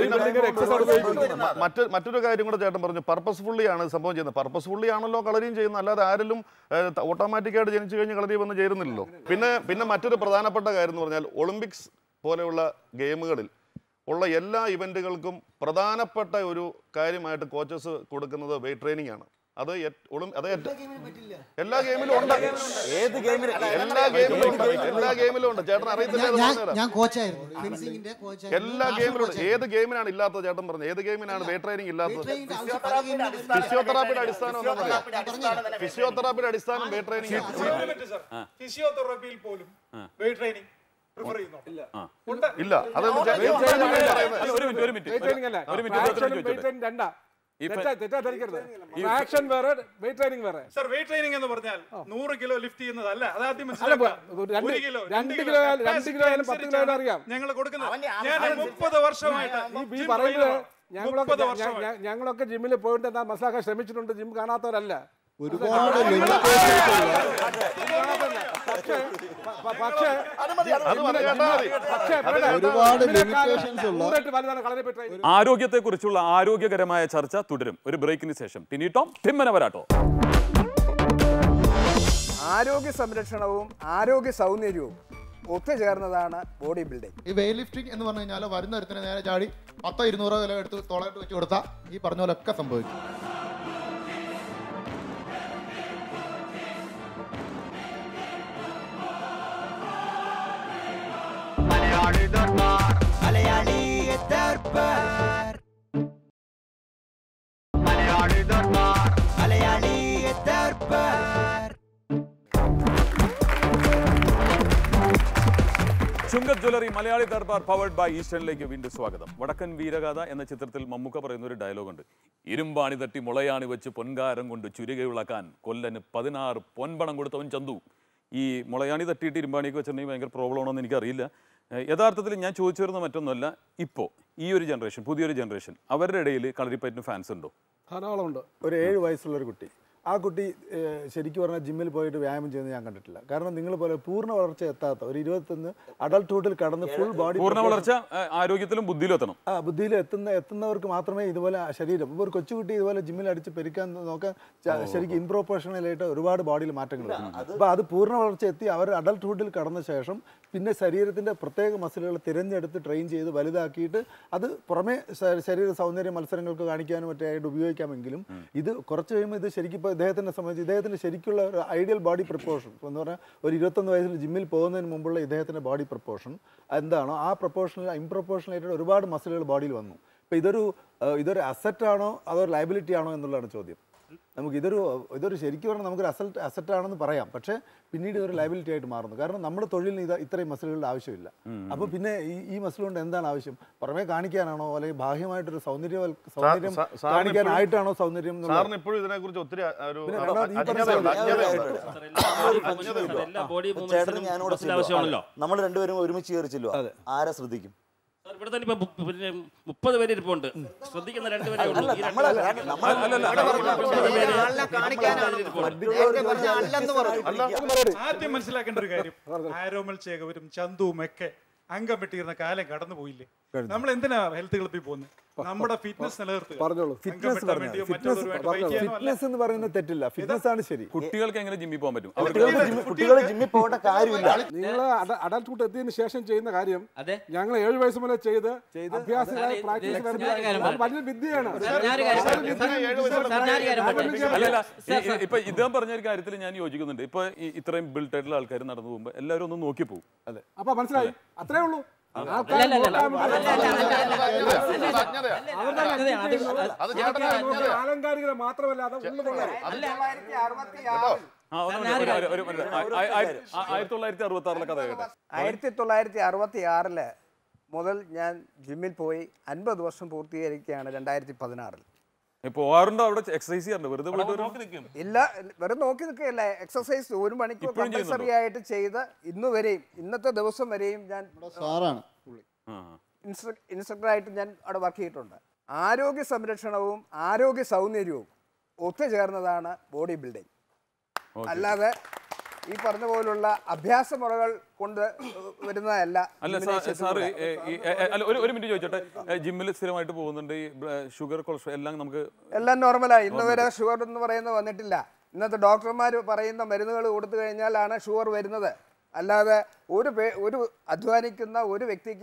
മ- മറ്റ് മറ്റൊരു കാര്യം കൂടെ ചേട്ടൻ പറഞ്ഞു പർപ്പസ്ഫുള്ളി ആണ് ഇത് സംഭവം ചെയ്യുന്നത് പർപ്പസ്ഫുള്ളി ആണല്ലോ കളറിയും ചെയ്യുന്നത് അല്ലാതെ ആരെങ്കിലും ഓട്ടോമാറ്റിക്കായിട്ട് ജനിച്ചു കഴിഞ്ഞ് കളരി വന്ന് ചേരുന്നില്ലല്ലോ പിന്നെ പിന്നെ മറ്റൊരു പ്രധാനപ്പെട്ട കാര്യം എന്ന് പറഞ്ഞാൽ ഒളിമ്പിക്സ് പോലെയുള്ള ഗെയിമുകളിൽ ഉള്ള എല്ലാ ഇവന്റുകൾക്കും പ്രധാനപ്പെട്ട ഒരു കാര്യമായിട്ട് കോച്ചസ് കൊടുക്കുന്നത് വെയിറ്റ് ട്രെയിനിങ് ആണ് അത് എറ്റ്- ഒളിം- അത് എറ്റ്- എല്ലാ ഗെയിമിലും ഉണ്ട് ഏത് ഗെയിമിൽ എല്ലാ ഗെയിമിലും ഉണ്ട് എല്ലാ ഗെയിമിലും ഉണ്ട് ചേട്ടൻ അറിയത്തില്ല അത് ഞാൻ പറഞ്ഞുതരാം. ഞാൻ കോച്ചായിരുന്നു ഫെൻസിങ്ങിന്റെ കോച്ചായിരുന്നു എല്ലാ ഗെയിമിലും ഉണ്ട് ഏത് ഗെയിമിനാണ് ഇല്ലാത്തത് ചേട്ടൻ പറഞ്ഞു ഏത് ഗെയിമിനാണ് വേ ട്രെയിനിങ് ഇല്ലാത്തത് ഫിസിയോതെറാപ്പിയുടെ അടിസ്ഥാനം എന്താണെന്ന് അറിയാം ഫിസിയോതെറാപ്പിയുടെ അടിസ്ഥാനം വേ ട്രെയിനിങ് ഫിസിയോതെറാപ്പിയിൽ പോലും വെയിറ്റ് ട്രെയിനിങ് പ്രിഫർ ചെയ്യുന്നു ഇല്ല അതൊന്നും ചേ- അല്ല, ഒരു മിനിറ്റ് ഒരു മിനിറ്റ് വെയിറ്റ് ട്രെയിനിങ് അല്ല ഒരു മിനിറ്റ് ഫ്രാക്ഷനും ചോദിച്ചോട്ടെ. വെയിറ്റ് ട്രെയിനിങ് രണ്ടാ ഇപ്പൊ- തെറ്റാ തെറ്റാ ധരിക്കരുത് ഫ്രാക്ഷൻ വേറെ വെയിറ്റ് ട്രെയിനിങ് വേറെ സർ വെയിറ്റ് ട്രെയിനിങ് എന്ന് പറഞ്ഞാൽ നൂറ് കിലോ ലിഫ്റ്റ് ചെയ്യുന്നതല്ല അത് ആദ്യം അല്ല, മനസ്സിലാക്കുക രണ്ട് ഒരു കിലോ രണ്ട് കിലോ ആയാലും രണ്ട് കിലോ ആയാലും പത്ത് കിലോ ആയാലും അറിയാം ഞങ്ങൾ കൊടുക്കുന്നത് അവന്റെ ഞാൻ അവൻ- മുപ്പത് വർഷമായിട്ട് ഈ ഈ gym പറയുന്നത് trainer ആണ്. ഞങ്ങളൊക്കെ മുപ്പത് ഞ- വർഷമായി ഞ- ഞങ്ങളൊക്കെ ജിമ്മിൽ പോയിട്ട് എന്താ മനസ്സിലാക്കാൻ ശ്രമിച്ചിട്ടുണ്ട് ജിം കാണാത്തവരല്ല ഒരുപാട് limitations ഉള്ള പക്ഷേ പ- പക്ഷേ അത് മതി കേട്ടാ മതി പക്ഷേ ഒരുപാട് limitations ഉള്ള- വലുതാണ് കളരി പറ്റി ആരോഗ്യത്തെക്കുറിച്ചുള്ള ആരോഗ്യകരമായ ചർച്ച തുടരും ഒരു ബ്രേക്കിന് ശേഷം ടിനി ടോം ടിമ്മന വരാട്ടോ ആരോഗ്യ സംരക്ഷണവും ആരോഗ്യ സൗന്ദര്യവും ഒത്തുചേർന്നതാണ് ബോഡി ബിൽഡിംഗ് ഈ വെയിറ്റ് ലിഫ്റ്റിംഗ് എന്ന് പറഞ്ഞു കഴിഞ്ഞാൽ വരുന്ന ഒരുത്തിന് നേരെ ചാടി പത്തോ ഇരുന്നൂറോ കിലോ എടുത്ത് തോളായിട്ട് വെച്ച് കൊടുത്താൽ ഈ പറഞ്ഞ പോലെ ഒക്കെ സംഭവിക്കും Malayali Darbar Malayali Darbar Malayali Darbar Malayali Darbar Chungath jewellery Malayali Darbar powered by ഈസ്റ്റേണിലേക്ക് വീണ്ടും സ്വാഗതം വടക്കൻ വീരഗാഥ എന്ന ചിത്രത്തിൽ മമ്മൂക്ക പറയുന്ന ഒരു ഡയലോഗുണ്ട് ഇരുമ്പാണി തട്ടി മുളയാണി വെച്ച് പൊൻകാരം കൊണ്ട് ചുരുകയുളക്കാൻ കൊല്ലന് പതിനാറ് പൊൻപണം കൊടുത്തവൻ ചന്തു ഈ മുളയാണി തട്ടിയിട്ട് ഇരുമ്പാണിക്ക് വെച്ചിട്ടുണ്ടെങ്കിൽ ഭയങ്കര പ്രോബ്ലം ആണോ എന്ന് എനിക്കറിയില്ല ഏഹ് യഥാർത്ഥത്തിൽ ഞാൻ ചോദിച്ചു വരുന്ന മറ്റൊന്നുമല്ല ഇപ്പോൾ ഈ ഒരു ജനറേഷൻ പുതിയൊരു ജനറേഷൻ അവരുടെ ഇടയിൽ കളരിപ്പയറ്റിന് ഫാൻസ് ഉണ്ടോ ധാരാളം ഉണ്ട് ഒരു ഏഴ് വയസ്സുള്ള ഒരു കുട്ടി ആ കുട്ടി ഏഹ്, ശരിക്കും പറഞ്ഞാൽ ജിമ്മിൽ പോയിട്ട് വ്യായാമം ചെയ്യുന്നത് ഞാൻ കണ്ടിട്ടില്ല കാരണം നിങ്ങൾ പോലെ പൂർണ്ണ വളർച്ച എത്താത്ത ഒരു ഇരുപത്തൊന്ന് അഡൾട്ട്ഹുഡിൽ കടന്ന് ഫുൾ ബോഡി പൂർണ്ണ വളർച്ച ഏഹ് ആരോഗ്യത്തിലും ബുദ്ധിയിലും എത്തണം ആ ബുദ്ധിയിൽ എത്തുന്ന എത്തുന്നവർക്ക് മാത്രമേ ഇതുപോലെ ആ ശരീരം ഇപ്പോൾ ഒരു കൊച്ചുകുട്ടി ഇതുപോലെ ജിമ്മിൽ അടിച്ച് പെരുക്കാൻ നോക്കാൻ ച- ശരിക്കും ഇംപ്രോപ്പോർഷണലായിട്ട് ഒരുപാട് ബോഡിയിൽ മാറ്റങ്ങൾ വരും അപ്പോൾ അത് പൂർണ്ണ വളർച്ച എത്തി അവർ അഡൾട്ട്ഹുഡിൽ കടന്ന ശേഷം പിന്നെ ശരീരത്തിൻ്റെ പ്രത്യേക മസിലുകൾ തിരഞ്ഞെടുത്ത് ട്രെയിൻ ചെയ്ത് വലുതാക്കിയിട്ട് അത് പുറമേ ശ- ശരീര സൗന്ദര്യ മത്സരങ്ങൾക്ക് കാണിക്കാനും മറ്റേ ആയിട്ട് ഉപയോഗിക്കാമെങ്കിലും ഇത് കുറച്ച് കഴിയുമ്പോൾ ഇത് ശരിക്കും ഇപ്പോൾ ഇദ്ദേഹത്തിനെ സംബന്ധിച്ച് ഇദ്ദേഹത്തിന് ശരിക്കുള്ള ഒരു ഐഡിയൽ ബോഡി പ്രപ്പോർഷൻ എന്ന് പറഞ്ഞാൽ ഒരു ഇരുപത്തൊന്ന് വയസ്സിൽ ജിമ്മിൽ പോകുന്നതിന് മുമ്പുള്ള ഇദ്ദേഹത്തിൻ്റെ ബോഡി പ്രപ്പോർഷൻ എന്താണോ ആ പ്രപ്പോർഷനിൽ ഇംപ്രപ്പോർഷനായിട്ട് ഒരുപാട് മസിലുകൾ ബോഡിയിൽ വന്നു അപ്പോൾ ഇതൊരു ഏഹ്, ഇതൊരു അസറ്റ് ആണോ അതോ ലയബിലിറ്റി ആണോ എന്നുള്ളതാണ് ചോദ്യം നമുക്ക് ഇതൊരു ഇതൊരു ശരിക്കും പറഞ്ഞാൽ നമുക്കൊരു അസറ്റ് അസറ്റ് ആണെന്ന് പറയാം പക്ഷേ പിന്നീട് ഇതൊരു ലയബിലിറ്റി ആയിട്ട് മാറുന്നു കാരണം നമ്മുടെ തൊഴിലിന് ഇത് ഇത്രയും മസിലുകളുടെ ആവശ്യമില്ല അപ്പോൾ പിന്നെ ഈ ഈ മസിൽ കൊണ്ട് എന്താണ് ആവശ്യം പുറമേ കാണിക്കാനാണോ അല്ലെങ്കിൽ ബാഹ്യമായിട്ടൊരു സൗന്ദര്യ സൗന്ദര്യം സാ- സാറിന് കാണിക്കാനായിട്ടാണോ സൗന്ദര്യം എന്നുള്ളത്? സാറിന് ഇപ്പോഴും ഇതിനെക്കുറിച്ച് ഒത്തിരി ആ- ഒരു പിന്നെ ആ- രണ്ടാമത് ഈ പറഞ്ഞ അജ്ഞതയുണ്ട് സാധനം- അജ്ഞതയുണ്ട് ചേട്ടൻ ഞാനോട് നമ്മൾ രണ്ടുപേരും ഒരുമിച്ച് കയറിച്ചില്ലോ ആരെ ശ്രദ്ധിക്കും സാർ, ഇവിടെ തന്നെ ഇപ്പൊ മു- പിന്നെ മുപ്പത് പേര് ഇരിപ്പുണ്ട് ശ്രദ്ധിക്കുന്ന രണ്ടുപേരെ ഉള്ളൂ. ഈ രണ്ട് നമ്മളെ നമ്മളെ ആളിനെ കാണിക്കാനാണ് നേരത്തെ പറഞ്ഞ അല്ലെന്ന് പറഞ്ഞു ആദ്യം മനസ്സിലാക്കേണ്ട ഒരു കാര്യം ആരോമൽ ചേകവരും ചന്തുവും ഒക്കെ അംഗം വെട്ടിയിരുന്ന കാലം കടന്നു പോയില്ലേ നമ്മൾ എന്തിനാ ഹെൽത്ത് ക്ലബിൽ പോകുന്നത് നമ്മുടെ ഫിറ്റ്നസ് നിലനിർത്തുക പറഞ്ഞോളൂ. അംഗം ഫിറ്റ്നസ് വെട്ടാൻ പറഞ്ഞു വേണ്ടിയോ ഫിറ്റ്നസ് മറ്റുള്ളവരുമായിട്ട് fight ചെയ്യാനോ അല്ല. ഫിറ്റ്നസ് എന്ന് പറയുന്നത് തെറ്റില്ല ഫിറ്റ്നസ് ആണ് ശരി കുട്ടികൾക്ക് എങ്ങനെ ജിമ്മിൽ പോകാൻ പറ്റും അവർക്ക് കുട്ടികൾക്ക് ജിമ്മി- കുട്ടികൾ ജിമ്മിൽ പോകേണ്ട കാര്യമില്ല നിങ്ങൾ അഡൽട്ട്ഹുഡ് എത്തിയതിനു ശേഷം ചെയ്യുന്ന കാര്യം അതെ. ഞങ്ങൾ ഏഴ് വയസ്സ് മുതൽ ചെയ്ത് അഭ്യാസങ്ങളായി ഇത് പ്രാക്ടീസ് ഇത് ഞാനൊരു കാര്യം വരുന്നത് വലിയ വിദ്യയാണ് ഞാനൊരു കാര്യം പറയാം. സാർ, ഞാനൊരു കാര്യം പറയാം. അല്ലല്ല സാർ, ഈ- ഈ- ഇപ്പൊ ഇദ്ദേഹം പറഞ്ഞ ഒരു കാര്യത്തിൽ ഞാൻ യോജിക്കുന്നുണ്ട് ഇപ്പൊ ഈ ഇത്രയും ബിൽട്ട് ആയിട്ടുള്ള ആൾക്കാർ നടന്നു പോകുമ്പോൾ എല്ലാവരും ഒന്ന് നോക്കി പോകും അപ്പൊ മനസ്സിലായി അത്രേ ഉള്ളൂ ആൾക്കാർ അല്ല, അല്ല, അല്ല. നോക്കാൻ വേണ്ടി അല്ല, അല്ല, അല്ല, അല്ല, അല്ല. അജ്ഞതയാ. അവരുടെ അതെ, അത് ചെയ്യുന്നത് അത് ചേട്ടൻ ആൾക്കാരെ നോക്കി അജ്ഞതയാ. ആലങ്കാരികത മാത്രമല്ല അത് ഉള്ളുകൊള്ളാം ആ, ഒന്ന് ഒരു- ഒരു- ഒരു- ഒരു- ആ- ആ- ആ- ആ- ആയിരത്തി തൊള്ളായിരത്തി അറുപത്തി ആറിലെ കഥ കേട്ടെ ആയിരത്തി തൊള്ളായിരത്തി അറുപത്തി ആറില് മുതൽ ഞാൻ ജിമ്മിൽ പോയി അൻപത് വർഷം പൂർത്തീകരിക്കുകയാണ് രണ്ടായിരത്തി പതിനാറിൽ പോകാറുണ്ടോ അവിടെ എക്സസൈസ് ചെയ്യാറുണ്ട് വെറുതെ പോയിട്ട് ഒരു- നോക്കി നിൽക്കും ഇല്ല വെറുതെ നോക്കി നിൽക്കുകയല്ല എക്സസൈസ് ഒരു മണിക്കൂർ ഇപ്പോഴും കമ്പൽസറി ആയിട്ട് ചെയ്ത് ഇന്ന് വരെയും ഇന്നത്തെ ദിവസം വരെയും ഞാൻ സാറാണ് പുള്ളി ആ, ഇൻസ്ട്രക്ടറായിട്ട് ഞാൻ അവിടെ വർക്ക് ചെയ്തിട്ടുണ്ട് ആരോഗ്യ സംരക്ഷണവും ആരോഗ്യ സൗന്ദര്യവും ഒത്തുചേർന്നതാണ് ബോഡി ബിൽഡിംഗ് ഓക്കേ. അല്ലാതെ ഈ പറഞ്ഞ പോലുള്ള അഭ്യാസ മുറകൾ കൊണ്ട് വരുന്നതല്ല അല്ല സാ- elimination സാറ് ലൂടെ. ഏ, ഈ- ഏ, ഏ, അല്ല ഒരു ഒരു മിനിറ്റ് ചോദിച്ചോട്ടെ ജിമ്മിൽ സ്ഥിരമായിട്ട് പോകുന്നുണ്ട് ഈ ഷുഗർ കൊളസ്ട്രോൾ എല്ലാം നമുക്ക് എല്ലാം നോർമലാണ് ഇന്ന് വരെ ഷുഗർ എന്ന് പറയുന്നത് വന്നിട്ടില്ല ഇന്നത്തെ ഡോക്ടർമാർ പറയുന്ന മരുന്നുകൾ കൊടുത്തു കഴിഞ്ഞാലാണ് ഷുഗർ വരുന്നത് അല്ലാതെ ഒരു പേ ഒരു അധ്വാനിക്കുന്ന ഒരു വ്യക്തിക്കും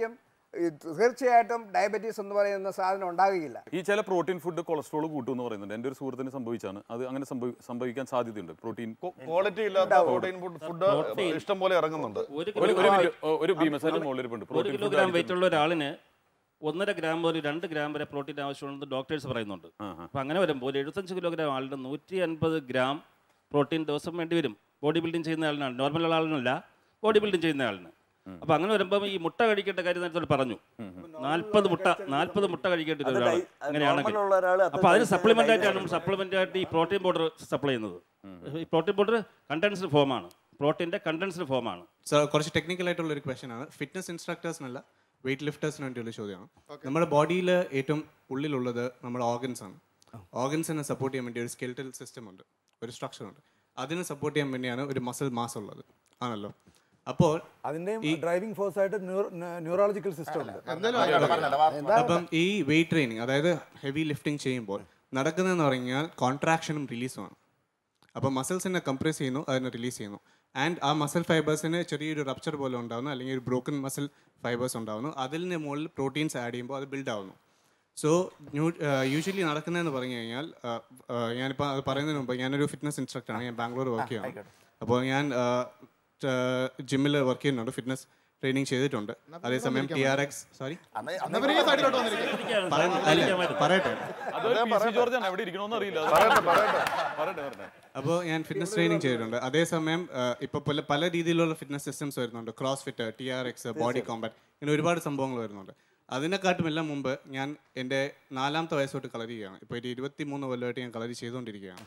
ഈ തീർച്ചയായിട്ടും ഡയബറ്റീസ് എന്ന് പറയുന്ന സാധനം ഉണ്ടാകുകയില്ല ഈ ചില പ്രോട്ടീൻ ഫുഡ് കൊളസ്ട്രോൾ കൂട്ടും എന്ന് പറയുന്നുണ്ട് എൻ്റെ ഒരു സുഹൃത്തിന് സംഭവിച്ചാണ് അത് അങ്ങനെ സംഭവി സംഭവിക്കാൻ സാധ്യതയുണ്ട് പ്രോട്ടീൻ ക്വാളിറ്റി ഇല്ലാത്ത പ്രോട്ടീൻ ഫുഡ് ഫുഡ് Protein. ഇഷ്ടം പോലെ ഇറങ്ങുന്നുണ്ട് ഒരു ഒരു കിലോ ഒരു മിനിറ്റ്, ഒരു ഭീമസേന മുകളിലിരിപ്പുണ്ട് ഒരു പ്രോട്ടീൻ കിലോഗ്രാം വെയിറ്റ് ഉള്ള ഒരാളിന് ഒന്നര ഗ്രാം മുതൽ രണ്ട് ഗ്രാം വരെ പ്രോട്ടീൻ ആവശ്യമുണ്ടെന്ന് ഡോക്ടേഴ്സ് പറയുന്നുണ്ട് അപ്പം അങ്ങനെ വരുമ്പോൾ ഒരു എഴുപത്തഞ്ച് കിലോഗ്രാം ആളിന് നൂറ്റി അൻപത് ഗ്രാം പ്രോട്ടീൻ ദിവസം വേണ്ടി വരും ബോഡി ബിൽഡിംഗ് ചെയ്യുന്ന ആളിനാണ് നോർമൽ ഉള്ള ആളിനല്ല ബോഡി ബിൽഡിംഗ് ചെയ്യുന്ന ആളിന് അപ്പം അങ്ങനെ വരുമ്പോൾ ഈ മുട്ട കഴിക്കേണ്ട കാര്യം നേരത്തെ പറഞ്ഞു നാൽപ്പത് മുട്ട നാൽപ്പത് മുട്ട കഴിക്കേണ്ടി വരും അത് ഒരാൾ ഡൈ- അങ്ങനെയാണെങ്കിൽ normal ഉള്ള ഒരാള് അത്ര അപ്പോൾ അതിന് കഴിച്ചാൽ സപ്ലിമെൻ്റ് ആയിട്ടാണ് digest സപ്ലിമെൻ്റ് ആയിട്ട് ഈ പ്രോട്ടീൻ പൗഡർ സപ്ലൈ ചെയ്യുന്നത് ഈ പ്രോട്ടീൻ പൗഡർ കണ്ടൻസ്ഡ് ഫോമാണ് പ്രോട്ടീൻ്റെ കണ്ടൻസ്ഡ് ഫോമാണ് സർ കുറച്ച് ടെക്നിക്കൽ ആയിട്ടുള്ള ഒരു ക്വസ്റ്റൻ ആണ് ഫിറ്റ്നസ് ഇൻസ്ട്രക്ടേഴ്സിനല്ല വെയിറ്റ് ലിഫ്റ്റേഴ്സിന് വേണ്ടിയുള്ള ചോദ്യമാണ് നമ്മുടെ ബോഡിയിൽ ഏറ്റവും ഉള്ളിലുള്ളത് നമ്മുടെ ഓർഗൻസ് ആണ് ഓർഗൻസിനെ സപ്പോർട്ട് ചെയ്യാൻ വേണ്ടി ഒരു സ്കെൽറ്റൽ സിസ്റ്റം ഉണ്ട് ഒരു സ്ട്രക്ചർ ഉണ്ട് അതിനെ സപ്പോർട്ട് ചെയ്യാൻ വേണ്ടിയാണ് ഒരു മസിൽ മാസ് ഉള്ളത് ആണല്ലോ അപ്പോൾ അതിൻ്റെയും ഡ്രൈവിംഗ് ഫോഴ്സ് ആയിട്ട് ന്യൂറോളജിക്കൽ സിസ്റ്റം ഉണ്ട് അപ്പം ഈ വെയിറ്റ് ട്രെയിനിങ് അതായത് ഹെവി ലിഫ്റ്റിംഗ് ചെയ്യുമ്പോൾ നടക്കുന്നതെന്ന് പറഞ്ഞാൽ കോൺട്രാക്ഷനും റിലീസുമാണ് അപ്പോൾ മസിൽസിനെ കംപ്രസ് ചെയ്യുന്നു അതിനെ റിലീസ് ചെയ്യുന്നു ആൻഡ് ആ മസിൽ ഫൈബേഴ്സിന് ചെറിയൊരു റപ്ചർ പോലെ ഉണ്ടാകുന്നു അല്ലെങ്കിൽ ഒരു ബ്രോക്കൺ മസിൽ ഫൈബേഴ്സ് ഉണ്ടാകുന്നു അതിന് മുകളിൽ പ്രോട്ടീൻസ് ആഡ് ചെയ്യുമ്പോൾ അത് ബിൽഡ് ആവുന്നു സോ ന്യൂ യൂഷ്വലി നടക്കുന്നതെന്ന് പറഞ്ഞു കഴിഞ്ഞാൽ ആ, ആ, ഞാനിപ്പോൾ അത് പറയുന്നതിന് മുമ്പ് ഞാനൊരു ഫിറ്റ്നസ് ഇൻസ്ട്രക്ടറാണ് ഞാൻ ബാംഗ്ലൂർ വർക്ക് ചെയ്യുകയാണ് അപ്പോൾ ഞാൻ ജിമ്മിൽ വർക്ക് ചെയ്യുന്നുണ്ട് ഫിറ്റ്നസ് ട്രെയിനിങ് ചെയ്തിട്ടുണ്ട് അതേസമയം ടി ആർ എക്സ് സോറി പറയട്ടെ അതൊരു പി സി ജോർജാണ് എവിടെ ഇരിക്കണമെന്ന് അറിയില്ല അത് പറയട്ടെ പറയട്ടെ അപ്പോൾ ഞാൻ ഫിറ്റ്നസ് ട്രെയിനിങ് ചെയ്തിട്ടുണ്ട് അതേസമയം ഇപ്പോൾ പല പല രീതിയിലുള്ള ഫിറ്റ്നസ് സിസ്റ്റംസ് വരുന്നുണ്ട് CrossFit T R X body combat ഇങ്ങനെ ഒരുപാട് സംഭവങ്ങൾ വരുന്നുണ്ട് അതിനെക്കാട്ടും എല്ലാം മുമ്പ് ഞാൻ എൻ്റെ നാലാമത്തെ വയസ്സോട്ട് കളരി ചെയ്യുകയാണ് ഇപ്പോൾ ഒരു ഇരുപത്തി മൂന്ന് കൊല്ലമായിട്ട് ഞാൻ കളരി ചെയ്തുകൊണ്ടിരിക്കുകയാണ്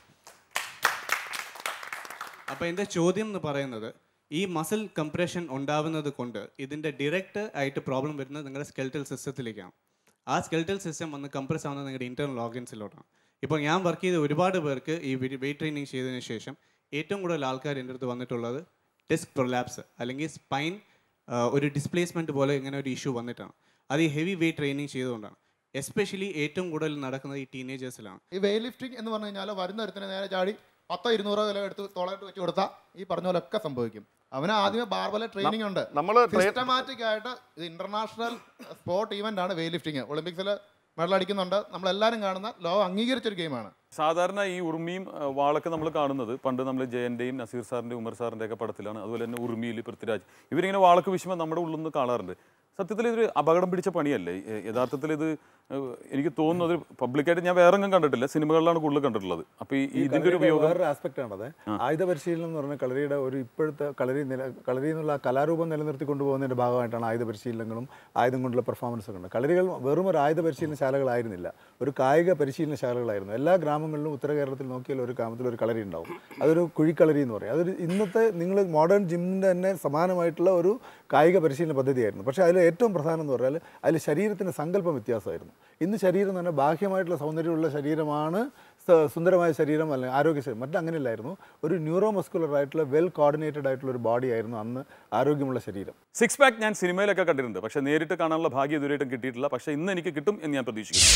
അപ്പോൾ എൻ്റെ ചോദ്യം എന്ന് പറയുന്നത് ഈ മസിൽ കംപ്രഷൻ ഉണ്ടാവുന്നത് കൊണ്ട് ഇതിൻ്റെ ഡിറക്റ്റ് ആയിട്ട് പ്രോബ്ലം വരുന്നത് നിങ്ങളുടെ സ്കെൽറ്റൽ സിസ്റ്റത്തിലേക്കാണ് ആ സ്കെൽറ്റൽ സിസ്റ്റം വന്ന് കംപ്രസ് ആവുന്നത് നിങ്ങളുടെ ഇന്റർണൽ ഓർഗൻസിലോട്ടാണ് ഇപ്പോൾ ഞാൻ വർക്ക് ചെയ്ത ഒരുപാട് പേർക്ക് ഈ വെയിറ്റ് ട്രെയിനിങ് ചെയ്തതിന് ശേഷം ഏറ്റവും കൂടുതൽ ആൾക്കാർ എൻ്റെ അടുത്ത് വന്നിട്ടുള്ളത് ഡിസ്ക് പ്രൊലാപ്സ് അല്ലെങ്കിൽ സ്പൈൻ ഒരു ഡിസ്പ്ലേസ്മെൻറ്റ് പോലെ ഇങ്ങനെ ഒരു ഇഷ്യൂ വന്നിട്ടാണ് അത് ഈ ഹെവി വെയിറ്റ് ട്രെയിനിങ് ചെയ്തുകൊണ്ടാണ് എസ്പെഷ്യലി ഏറ്റവും കൂടുതൽ നടക്കുന്നത് ഈ ടീനേജേഴ്സിലാണ് ഈ വെയിറ്റ് ലിഫ്റ്റിംഗ് എന്ന് പറഞ്ഞു കഴിഞ്ഞാൽ വരുന്ന ഒരുത്തിന് നേരെ ചാടി പത്തോ ഇരുന്നൂറോ കിലോ എടുത്ത് തോളായിട്ട് വെച്ച് കൊടുത്താൽ ഈ പറഞ്ഞ പോലെ ഒക്കെ സംഭവിക്കും അവന് ആദ്യമേ ബാർബല ട്രെയിനിങ് ഉണ്ട് നമ്മള് train- സിസ്റ്റമാറ്റിക് ആയിട്ട് ഇത് ഇന്റർനാഷണൽ സ്പോർട്ട് ഈവന്റ് ആണ് വെയിറ്റ് ലിഫ്റ്റിംഗ് ഒളിമ്പിക്സിൽ മെഡൽ അടിക്കുന്നുണ്ട് നമ്മളെല്ലാവരും കാണുന്ന ലോകം അംഗീകരിച്ചൊരു ഗെയിമാണ് സാധാരണ ഈ ഉറുമിയും ആ, വാളൊക്കെ നമ്മൾ കാണുന്നത് പണ്ട് നമ്മൾ ജയന്റെയും നസീർ സാറിന്റെ ഉമർ സാറിന്റെ ഒക്കെ പടത്തിലാണ് അതുപോലെ തന്നെ ഉറുമിയിൽ പൃഥ്വിരാജ് ഇവരിങ്ങനെ വാളൊക്കെ വീശുമ്പോൾ നമ്മുടെ ഉള്ളിൽ നിന്ന് കാണാറുണ്ട് സത്യത്തിൽ ഇതൊരു അപകടം പിടിച്ച പണിയല്ലേ ഏ, യഥാർത്ഥത്തിൽ ഇത് ഏ, എനിക്ക് തോന്നുന്നത് പബ്ലിക്കായിട്ട് ഞാൻ വേറെ എങ്ങും കണ്ടിട്ടില്ല സിനിമകളിലാണ് കൂടുതൽ കണ്ടിട്ടുള്ളത് അപ്പോൾ ഈ ഈ ഇതിന്റെ ഒരു കളരിയുടെ ഉപയോഗം വേറൊരു ആസ്പെക്ട് ആണത് ആയുധ പരിശീലനം എന്ന് പറഞ്ഞ കളരിയുടെ ഒരു ഇപ്പോഴത്തെ കളരി നില കളരി എന്നുള്ള ആ കലാരൂപം നിലനിർത്തി കൊണ്ടുപോകുന്നതിന്റെ ഭാഗമായിട്ടാണ് ആയുധ പരിശീലനങ്ങളും ആയുധം കൊണ്ടുള്ള പെർഫോമൻസ് ഒക്കെ ഉണ്ട് കളരികൾ വെറും ഒരു ആയുധ പരിശീലനശാലകളായിരുന്നില്ല ഒരു കായിക പരിശീലനശാലകളായിരുന്നു എല്ലാ ഗ്രാമങ്ങളിലും ഉത്തര കേരളത്തിൽ നോക്കിയാൽ ഒരു ഗ്രാമത്തിൽ ഒരു കളരി ഉണ്ടാവും അതൊരു കുഴിക്കളരി എന്ന് പറയും അതൊരു ഇന്നത്തെ നിങ്ങൾ മോഡേൺ ജിമ്മിൻ്റെ തന്നെ സമാനമായിട്ടുള്ള ഒരു കായിക പരിശീലന പദ്ധതിയായിരുന്നു പക്ഷേ അതിൽ ഏറ്റവും പ്രധാനം എന്ന് പറഞ്ഞാൽ അതിൽ ശരീരത്തിൻ്റെ സങ്കല്പം വ്യത്യാസമായിരുന്നു ഇന്ന് ശരീരം എന്ന് പറഞ്ഞാൽ ബാഹ്യമായിട്ടുള്ള സൗന്ദര്യമുള്ള ശരീരമാണ് സ- സുന്ദരമായ ശരീരം അല്ലെങ്കിൽ ആരോഗ്യ ശരീരം മറ്റങ്ങനെയല്ലായിരുന്നു ഒരു ന്യൂറോ മസ്കുലർ ആയിട്ടുള്ള വെൽ കോർഡിനേറ്റഡ് ആയിട്ടുള്ള ഒരു ബോഡി ആയിരുന്നു അന്ന് ആരോഗ്യമുള്ള ശരീരം സിക്സ് പാക്ക് ഞാൻ സിനിമയിലൊക്കെ കണ്ടിട്ടുണ്ട് പക്ഷേ നേരിട്ട് കാണാനുള്ള ഭാഗ്യം ഇതുവരെയായിട്ടും കിട്ടിയിട്ടില്ല പക്ഷേ ഇന്ന് എനിക്ക് കിട്ടും എന്ന് ഞാൻ പ്രതീക്ഷിക്കുന്നു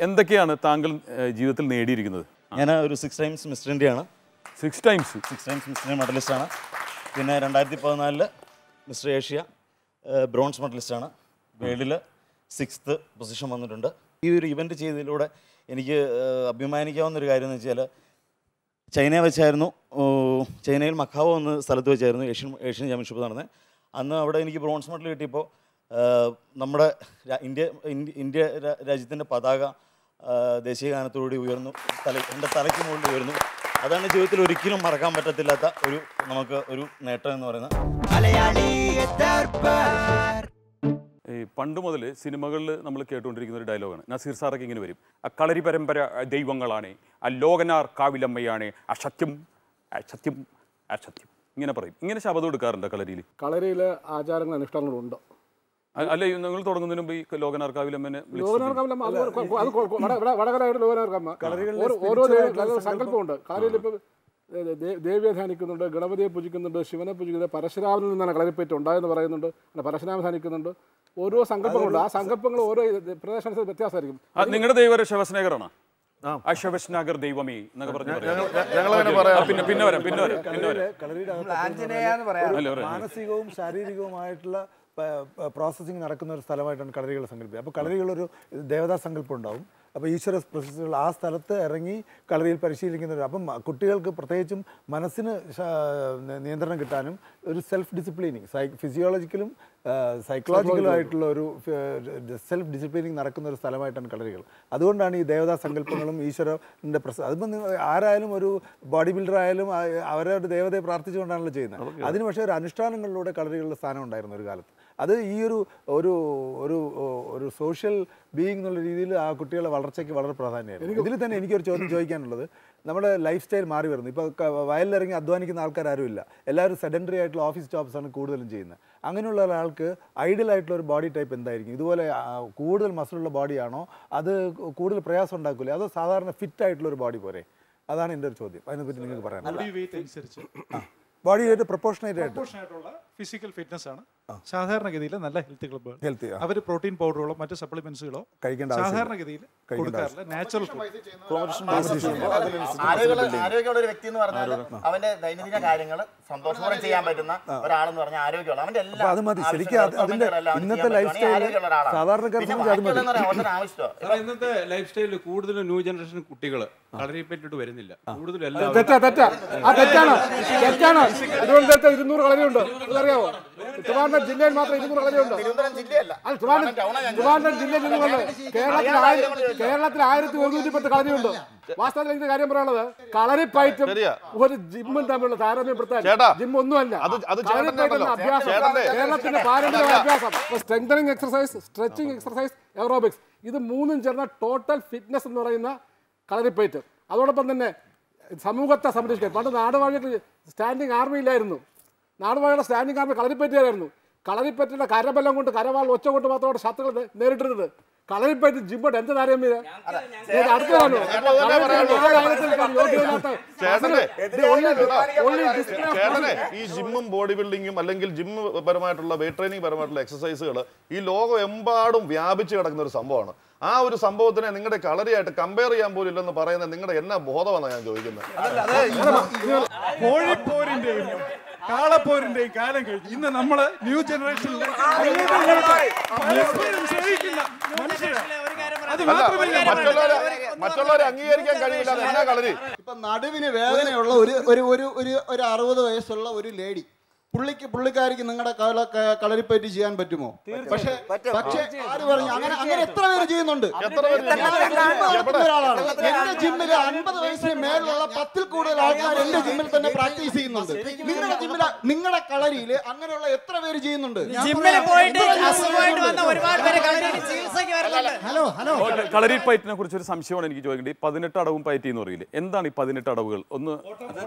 എന്തൊക്കെയാണ് താങ്കൾ ഏഹ്, ജീവിതത്തിൽ നേടിയിരിക്കുന്നത് ഞാൻ ഒരു സിക്സ് ടൈംസ് മിസ്റ്റർ ഇന്ത്യയാണ് six times six times mister India മെഡലിസ്റ്റാണ് പിന്നെ രണ്ടായിരത്തി പതിനാലില് മിസ്റ്റർ ഏഷ്യ ബ്രോൺസ് മെഡലിസ്റ്റാണ് വേൾഡിൽ സിക്സ്ത് പൊസിഷൻ വന്നിട്ടുണ്ട് ഈ ഒരു ഇവൻ്റ് ചെയ്തതിലൂടെ എനിക്ക് ഏഹ്, അഭിമാനിക്കാവുന്ന ഒരു കാര്യം എന്ന് വെച്ചാൽ ചൈനയെ വെച്ചായിരുന്നു ഓ, ചൈനയിൽ മക്കാവോ എന്ന സ്ഥലത്ത് വെച്ചായിരുന്നു ഏഷ്യൻ ഏഷ്യൻ ചാമ്പ്യൻഷിപ്പ് നടന്നത് അന്ന് അവിടെ എനിക്ക് ബ്രോൺസ് മെഡൽ കിട്ടിയപ്പോൾ ഏഹ്, നമ്മുടെ രാ- ഇന്ത്യ ഇന്ത്യ- ഇന്ത്യ രാ- രാജ്യത്തിൻ്റെ പതാക ഏഹ്, ദേശീയ ഗാനത്തോടുകൂടി ഉയർന്നു തല എൻ്റെ തലയ്ക്ക് മുകളിൽ ഉയർന്നു അതാണ് ജീവിതത്തിൽ ഒരിക്കലും മറക്കാൻ പറ്റത്തില്ലാത്ത ഒരു നമുക്ക് ഒരു നേട്ടം എന്ന് പറയുന്നത് ഈ പണ്ട് മുതൽ സിനിമകളിൽ നമ്മൾ കേട്ടുകൊണ്ടിരിക്കുന്ന ഒരു ഡയലോഗാണ് നസീർ സാറൊക്കെ ഇങ്ങനെ വരും ആ കളരി പരമ്പര ദൈവങ്ങളാണ് ആ ലോകനാർ കാവിലമ്മയാണ് അസത്യം അസത്യം അസത്യം ഇങ്ങനെ പറയും ഇങ്ങനെ ശബ്ദം എടുക്കാറുണ്ട് കളരിയിൽ കളരിയിൽ ആചാരങ്ങളും അനുഷ്ഠാനങ്ങളും ഉണ്ട് അ- അല്ല ഈ നിങ്ങൾ തുടങ്ങുന്നതിന് മുമ്പ് ഈ ലോകനാർ കാവിലമ്മനെ വിളിച്ച് ലോകനാർക്കമ്മ അത് കൊ- കൊ- അത് കൊ- കൊ- വട- വട- വടകരയുടെ ലോകനാർക്കമ്മ ഓരോ- ഓരോ ദൈവ- അതായത് സങ്കല്പമുണ്ട് കളരിയിൽ ഇപ്പം ദേ- ദേവിയെ ധ്യാനിക്കുന്നുണ്ട് ഗണപതിയെ പൂജിക്കുന്നുണ്ട് ശിവനെ പൂജിക്കുന്നുണ്ട് പരശുരാമനിൽ നിന്നാണ് കളരിപ്പേറ്റ് ഉണ്ടായെന്ന് പറയുന്നുണ്ട് പിന്നെ പരശുരാമൻ ധ്യാനിക്കുന്നുണ്ട് ഓരോ സങ്കല്പങ്ങളുണ്ട് ആ സങ്കല്പങ്ങൾ ഓരോ പ്രദേശാനുസരിച്ച് വ്യത്യാസമായിരിക്കും നിങ്ങളുടെ ദൈവം ശിവസ്നേഹറാണ് ആ ശിവസ്നാഗർ ദൈവമേ എന്നൊക്കെ പറഞ്ഞു ഞങ്ങൾ- ഞങ്ങളങ്ങനെ പറയാം. പിന്നെ പിന്നെ വരാം പിന്നെ വരാം പിന്നെ വരാം കളരിയുടെ നമ്മൾ അകത്ത് ആഞ്ജനേയ എന്ന് പറയാം. ഒരു അല്ല, പറയാം. മാനസികവും ശാരീരികവുമായിട്ടുള്ള പ്രോസസ്സിങ് നടക്കുന്ന ഒരു സ്ഥലമായിട്ടാണ് കളരികൾ സങ്കല്പിക്കുക അപ്പോൾ കളരികളൊരു ദേവതാ സങ്കല്പം ഉണ്ടാവും അപ്പോൾ ഈശ്വര പ്രൊസസ്സുകൾ ആ സ്ഥലത്ത് ഇറങ്ങി കളരിയിൽ പരിശീലിക്കുന്നവർ അപ്പം കുട്ടികൾക്ക് പ്രത്യേകിച്ചും മനസ്സിന് ശ- നിയന്ത്രണം കിട്ടാനും ഒരു സെൽഫ് ഡിസിപ്ലിനിങ് സൈ ഫിസിയോളജിക്കലും സൈക്കോളജിക്കലും ആയിട്ടുള്ള ഒരു സെൽഫ് ഡിസിപ്ലിനിങ് നടക്കുന്ന ഒരു സ്ഥലമായിട്ടാണ് കളരികൾ അതുകൊണ്ടാണ് ഈ ദേവതാ സങ്കല്പങ്ങളും ഈശ്വരൻ്റെ പ്രസ അതിപ്പോൾ നിങ്ങൾ ആരായാലും ഒരു ബോഡി ബിൽഡർ ആയാലും ആ- അവരവരുടെ ദേവതയെ പ്രാർത്ഥിച്ചുകൊണ്ടാണല്ലോ ചെയ്യുന്നത് അതിന് പക്ഷേ ഒരു അനുഷ്ഠാനങ്ങളിലൂടെ കളരികളുടെ സ്ഥാനം ഉണ്ടായിരുന്നു ഒരു കാലത്ത് അത് ഈ ഒരു ഒരു ഒരു ഒരു സോഷ്യൽ ബീയിങ് എന്നുള്ള രീതിയിൽ ആ കുട്ടികളുടെ വളർച്ചയ്ക്ക് വളരെ പ്രാധാന്യമായിരുന്നു ഇതിൽ തന്നെ എനിക്കൊരു ചോദ്യം ചോദിക്കാനുള്ളത് നമ്മുടെ ലൈഫ് സ്റ്റൈൽ മാറി വരുന്നു ഇപ്പോൾ ക- വയലിലിറങ്ങി അധ്വാനിക്കുന്ന ആൾക്കാർ ആരുമില്ല എല്ലാവരും സെഡൻഡറി ആയിട്ടുള്ള ഓഫീസ് ജോബ്സാണ് കൂടുതലും ചെയ്യുന്നത് അങ്ങനെയുള്ള ഒരാൾക്ക് ഐഡിയൽ ആയിട്ടുള്ള ഒരു ബോഡി ടൈപ്പ് എന്തായിരിക്കും ഇതുപോലെ ആ, കൂടുതൽ മസിലുള്ള ബോഡിയാണോ അത് കൂടുതൽ പ്രയാസം ഉണ്ടാക്കില്ലേ അതോ സാധാരണ ഫിറ്റ് ആയിട്ടുള്ള ഒരു ബോഡി പോരെ അതാണ് എൻ്റെ ഒരു ചോദ്യം അതിനെപ്പറ്റി നിങ്ങൾക്ക് ബോഡി പറയാനുള്ളത് വെയിറ്റ് അനുസരിച്ച് ബോഡി ആയിട്ട് പ്രൊപ്പോർഷനേറ്റ് ആയിട്ട് Proportion ആയിട്ടുള്ള ഫിസിക്കൽ ഫിറ്റ്നസ് ആണ് സാധാരണഗതിയിൽ നല്ല ഹെൽത്ത് ക്ലബ്ബുകൾ Healthy, ആ. അവർ പ്രോട്ടീൻ പൗഡറുകളോ മറ്റ് സപ്ലിമെന്റ്സുകളോ കഴിക്കേണ്ട ആവശ്യമില്ല. സാധാരണഗതിയിൽ കഴിക്കേണ്ട കൊടുക്കാറില്ല നാച്ചുറൽ ആരോഗ്യമുള്ള ആരോഗ്യമുള്ള ഒരു വ്യക്തി എന്ന് പറഞ്ഞാൽ അവന്റെ ദൈനംദിന കാര്യങ്ങൾ സന്തോഷപൂർവ്വം ചെയ്യാൻ പറ്റുന്ന ഒരാളെന്ന് പറഞ്ഞാൽ ആരോഗ്യമുള്ള അവന്റെ എല്ലാ അപ്പൊ അത് മതി. ശരിക്കും അത് അതിന്റെ ആവശ്യങ്ങളും എല്ലാം അവന് ഇന്നത്തെ ചെയ്യാൻ പറ്റുവാണെങ്കിൽ lifestyle ആരോഗ്യമുള്ള ഒരാളാണ്. സാധാരണക്കാരെ പിന്നെ സംബന്ധിച്ച് അത് മതി. ബാക്കിയുള്ളതെന്ന് പറഞ്ഞാൽ അവരുടെ ആവശ്യമാണ് സാറേ, ഇന്നത്തെ ലൈഫ് സ്റ്റൈലിൽ കൂടുതലും ന്യൂ ജനറേഷൻ കുട്ടികൾ കളരിയെ പറ്റിയിട്ട് വരുന്നില്ല കൂടുതലും എല്ലാവരും തെറ്റാ തെറ്റാ ആ തെറ്റാണ് തെറ്റാണ് തിരുവനന്തപുരത്ത് ഇരുന്നൂറ് കളരിയുണ്ട് അതറിയാവോ ട്രിവാൻഡ്രം ജില്ലയിൽ മാത്രം ഇരുന്നൂറ് കളരിയുണ്ട് തിരുവനന്തപുരം ജില്ലയല്ല അല്ല ട്രിവാൻഡ്രം ട്രിവാൻഡ്രം ജില്ലയിൽ ഇരുന്നൂറ് കേരളത്തിൽ ആയിരം കേരളത്തിൽ ആയിരത്തി ഒരുന്നൂറ്റി പത്ത് കളരിയുണ്ട് വാസ്തവത്തിൽ എനിക്ക് കാര്യം പറയാനുള്ളത് കളരിപ്പയറ്റും ഒരു ജിമ്മും തമ്മിലുള്ള താരതമ്യപ്പെടുത്താൻ ചേട്ടാ, ജിം ഒന്നുമല്ല അത് അത് കളരിപ്പയറ്റ് എന്ന ചേട്ടൻ്റെ അഭ്യാസം ചേട്ടൻ്റെ കേരളത്തിന്റെ പാരമ്പര്യ അഭ്യാസം strengthening exercise stretching exercise aerobics ഇത് മൂന്നും ചേർന്ന ടോട്ടൽ ഫിറ്റ്നസ് എന്ന് പറയുന്ന കളരിപ്പയറ്റ് അതോടൊപ്പം തന്നെ സമൂഹത്തെ സംരക്ഷിക്കാൻ പണ്ട് നാടുവാഴിക്ക് സ്റ്റാൻഡിങ് ആർമി ഇല്ലായിരുന്നു നാടുവാഴിയുടെ സ്റ്റാൻഡിങ് ആർമി കളരിപ്പറ്റുകാരായിരുന്നു കളരിപ്പറ്റിന്റെ കരബലം കൊണ്ട് കരവാൾ ഒച്ച കൊണ്ട് മാത്രമാണ് ശത്രുക്കൾ നേ- നേരിട്ടിരുന്നത് കളരിപ്പറ്റി ജിമ്മോട്ട് എന്ത് താരതമ്യം ഇത് അടുത്ത കാണുമോ? കളരിപ്പയറ്റ് നാലായിരത്തിൽ കാണും. യോഗ്യതയില്ലാത്ത ചേട്ടനെ ഇത് only- only display of ചേട്ടനെ muscle. ഈ ജിമ്മും ബോഡി ബിൽഡിങ്ങും അല്ലെങ്കിൽ ജിം പരമായിട്ടുള്ള വെയിറ്റ് ട്രെയിനിങ് പരമായിട്ടുള്ള എക്സസൈസുകൾ ഈ ലോകം എമ്പാടും വ്യാപിച്ചു കിടക്കുന്ന ഒരു സംഭവമാണ് ആ ഒരു സംഭവത്തിനെ നിങ്ങളുടെ കളരിയായിട്ട് കമ്പയർ ചെയ്യാൻ പോലും ഇല്ലെന്ന് പറയുന്നത് നിങ്ങളുടെ എന്നാ ബോധമാണ് ഞാൻ ചോദിക്കുന്നത് കോഴിപ്പോരിന്റെയും കാളപ്പോരിന്റെയും കാലം കഴിഞ്ഞു ഇന്ന് നമ്മള് ന്യൂ ജനറേഷനിൽ അങ്ങോട്ടും ഇങ്ങോട്ടും പരസ്പരം സേവിക്കുന്ന മനുഷ്യരാണ്. അത് അല്ല മാത്രമല്ല മറ്റുള്ളവരെ മറ്റുള്ളവരെ അംഗീകരിക്കാൻ കഴിയില്ല എന്നാ കളരി ഇപ്പൊ നടുവിന് വേദനയുള്ള ഒരു ഒരു ഒരു ഒരു ഒരു അറുപത് വയസ്സുള്ള ഒരു ലേഡി പുള്ളിക്ക് പുള്ളിക്കാരിക്ക് നിങ്ങളുടെ കള ക- കളരിപ്പറ്റി ചെയ്യാൻ പറ്റുമോ പക്ഷേ പക്ഷേ ആര് പറഞ്ഞു അങ്ങനെ അങ്ങനെ എത്ര പേര് ചെയ്യുന്നുണ്ട് എത്ര പേര് ഞാൻ ജിം നടത്തുന്ന ഒരാളാണ് എന്റെ ജിമ്മിൽ അൻപത് വയസ്സിന് മേലുള്ള പത്തിൽ കൂടുതൽ ആൾക്കാർ എന്റെ ജിമ്മിൽ തന്നെ പ്രാക്ടീസ് ചെയ്യുന്നുണ്ട് നിങ്ങളുടെ ജിമ്മിൽ നിങ്ങളുടെ കളരിയിൽ അങ്ങനെയുള്ള എത്ര പേര് ചെയ്യുന്നുണ്ട് ജിമ്മിൽ പോയിട്ട് അസുഖമായിട്ട് വന്ന ഒരുപാട് പേര് കളരിയിൽ ചികിത്സയ്ക്ക് വരുന്നുണ്ട് ഹലോ ഹലോ കളരി പയറ്റിനെ കുറിച്ച് ഒരു സംശയമാണ് എനിക്ക് ചോദിക്കേണ്ടത് ഈ പതിനെട്ട് അടവും പയറ്റി എന്ന് പറയില്ലേ എന്താണ് ഈ പതിനെട്ട് അടവുകൾ ഒന്ന്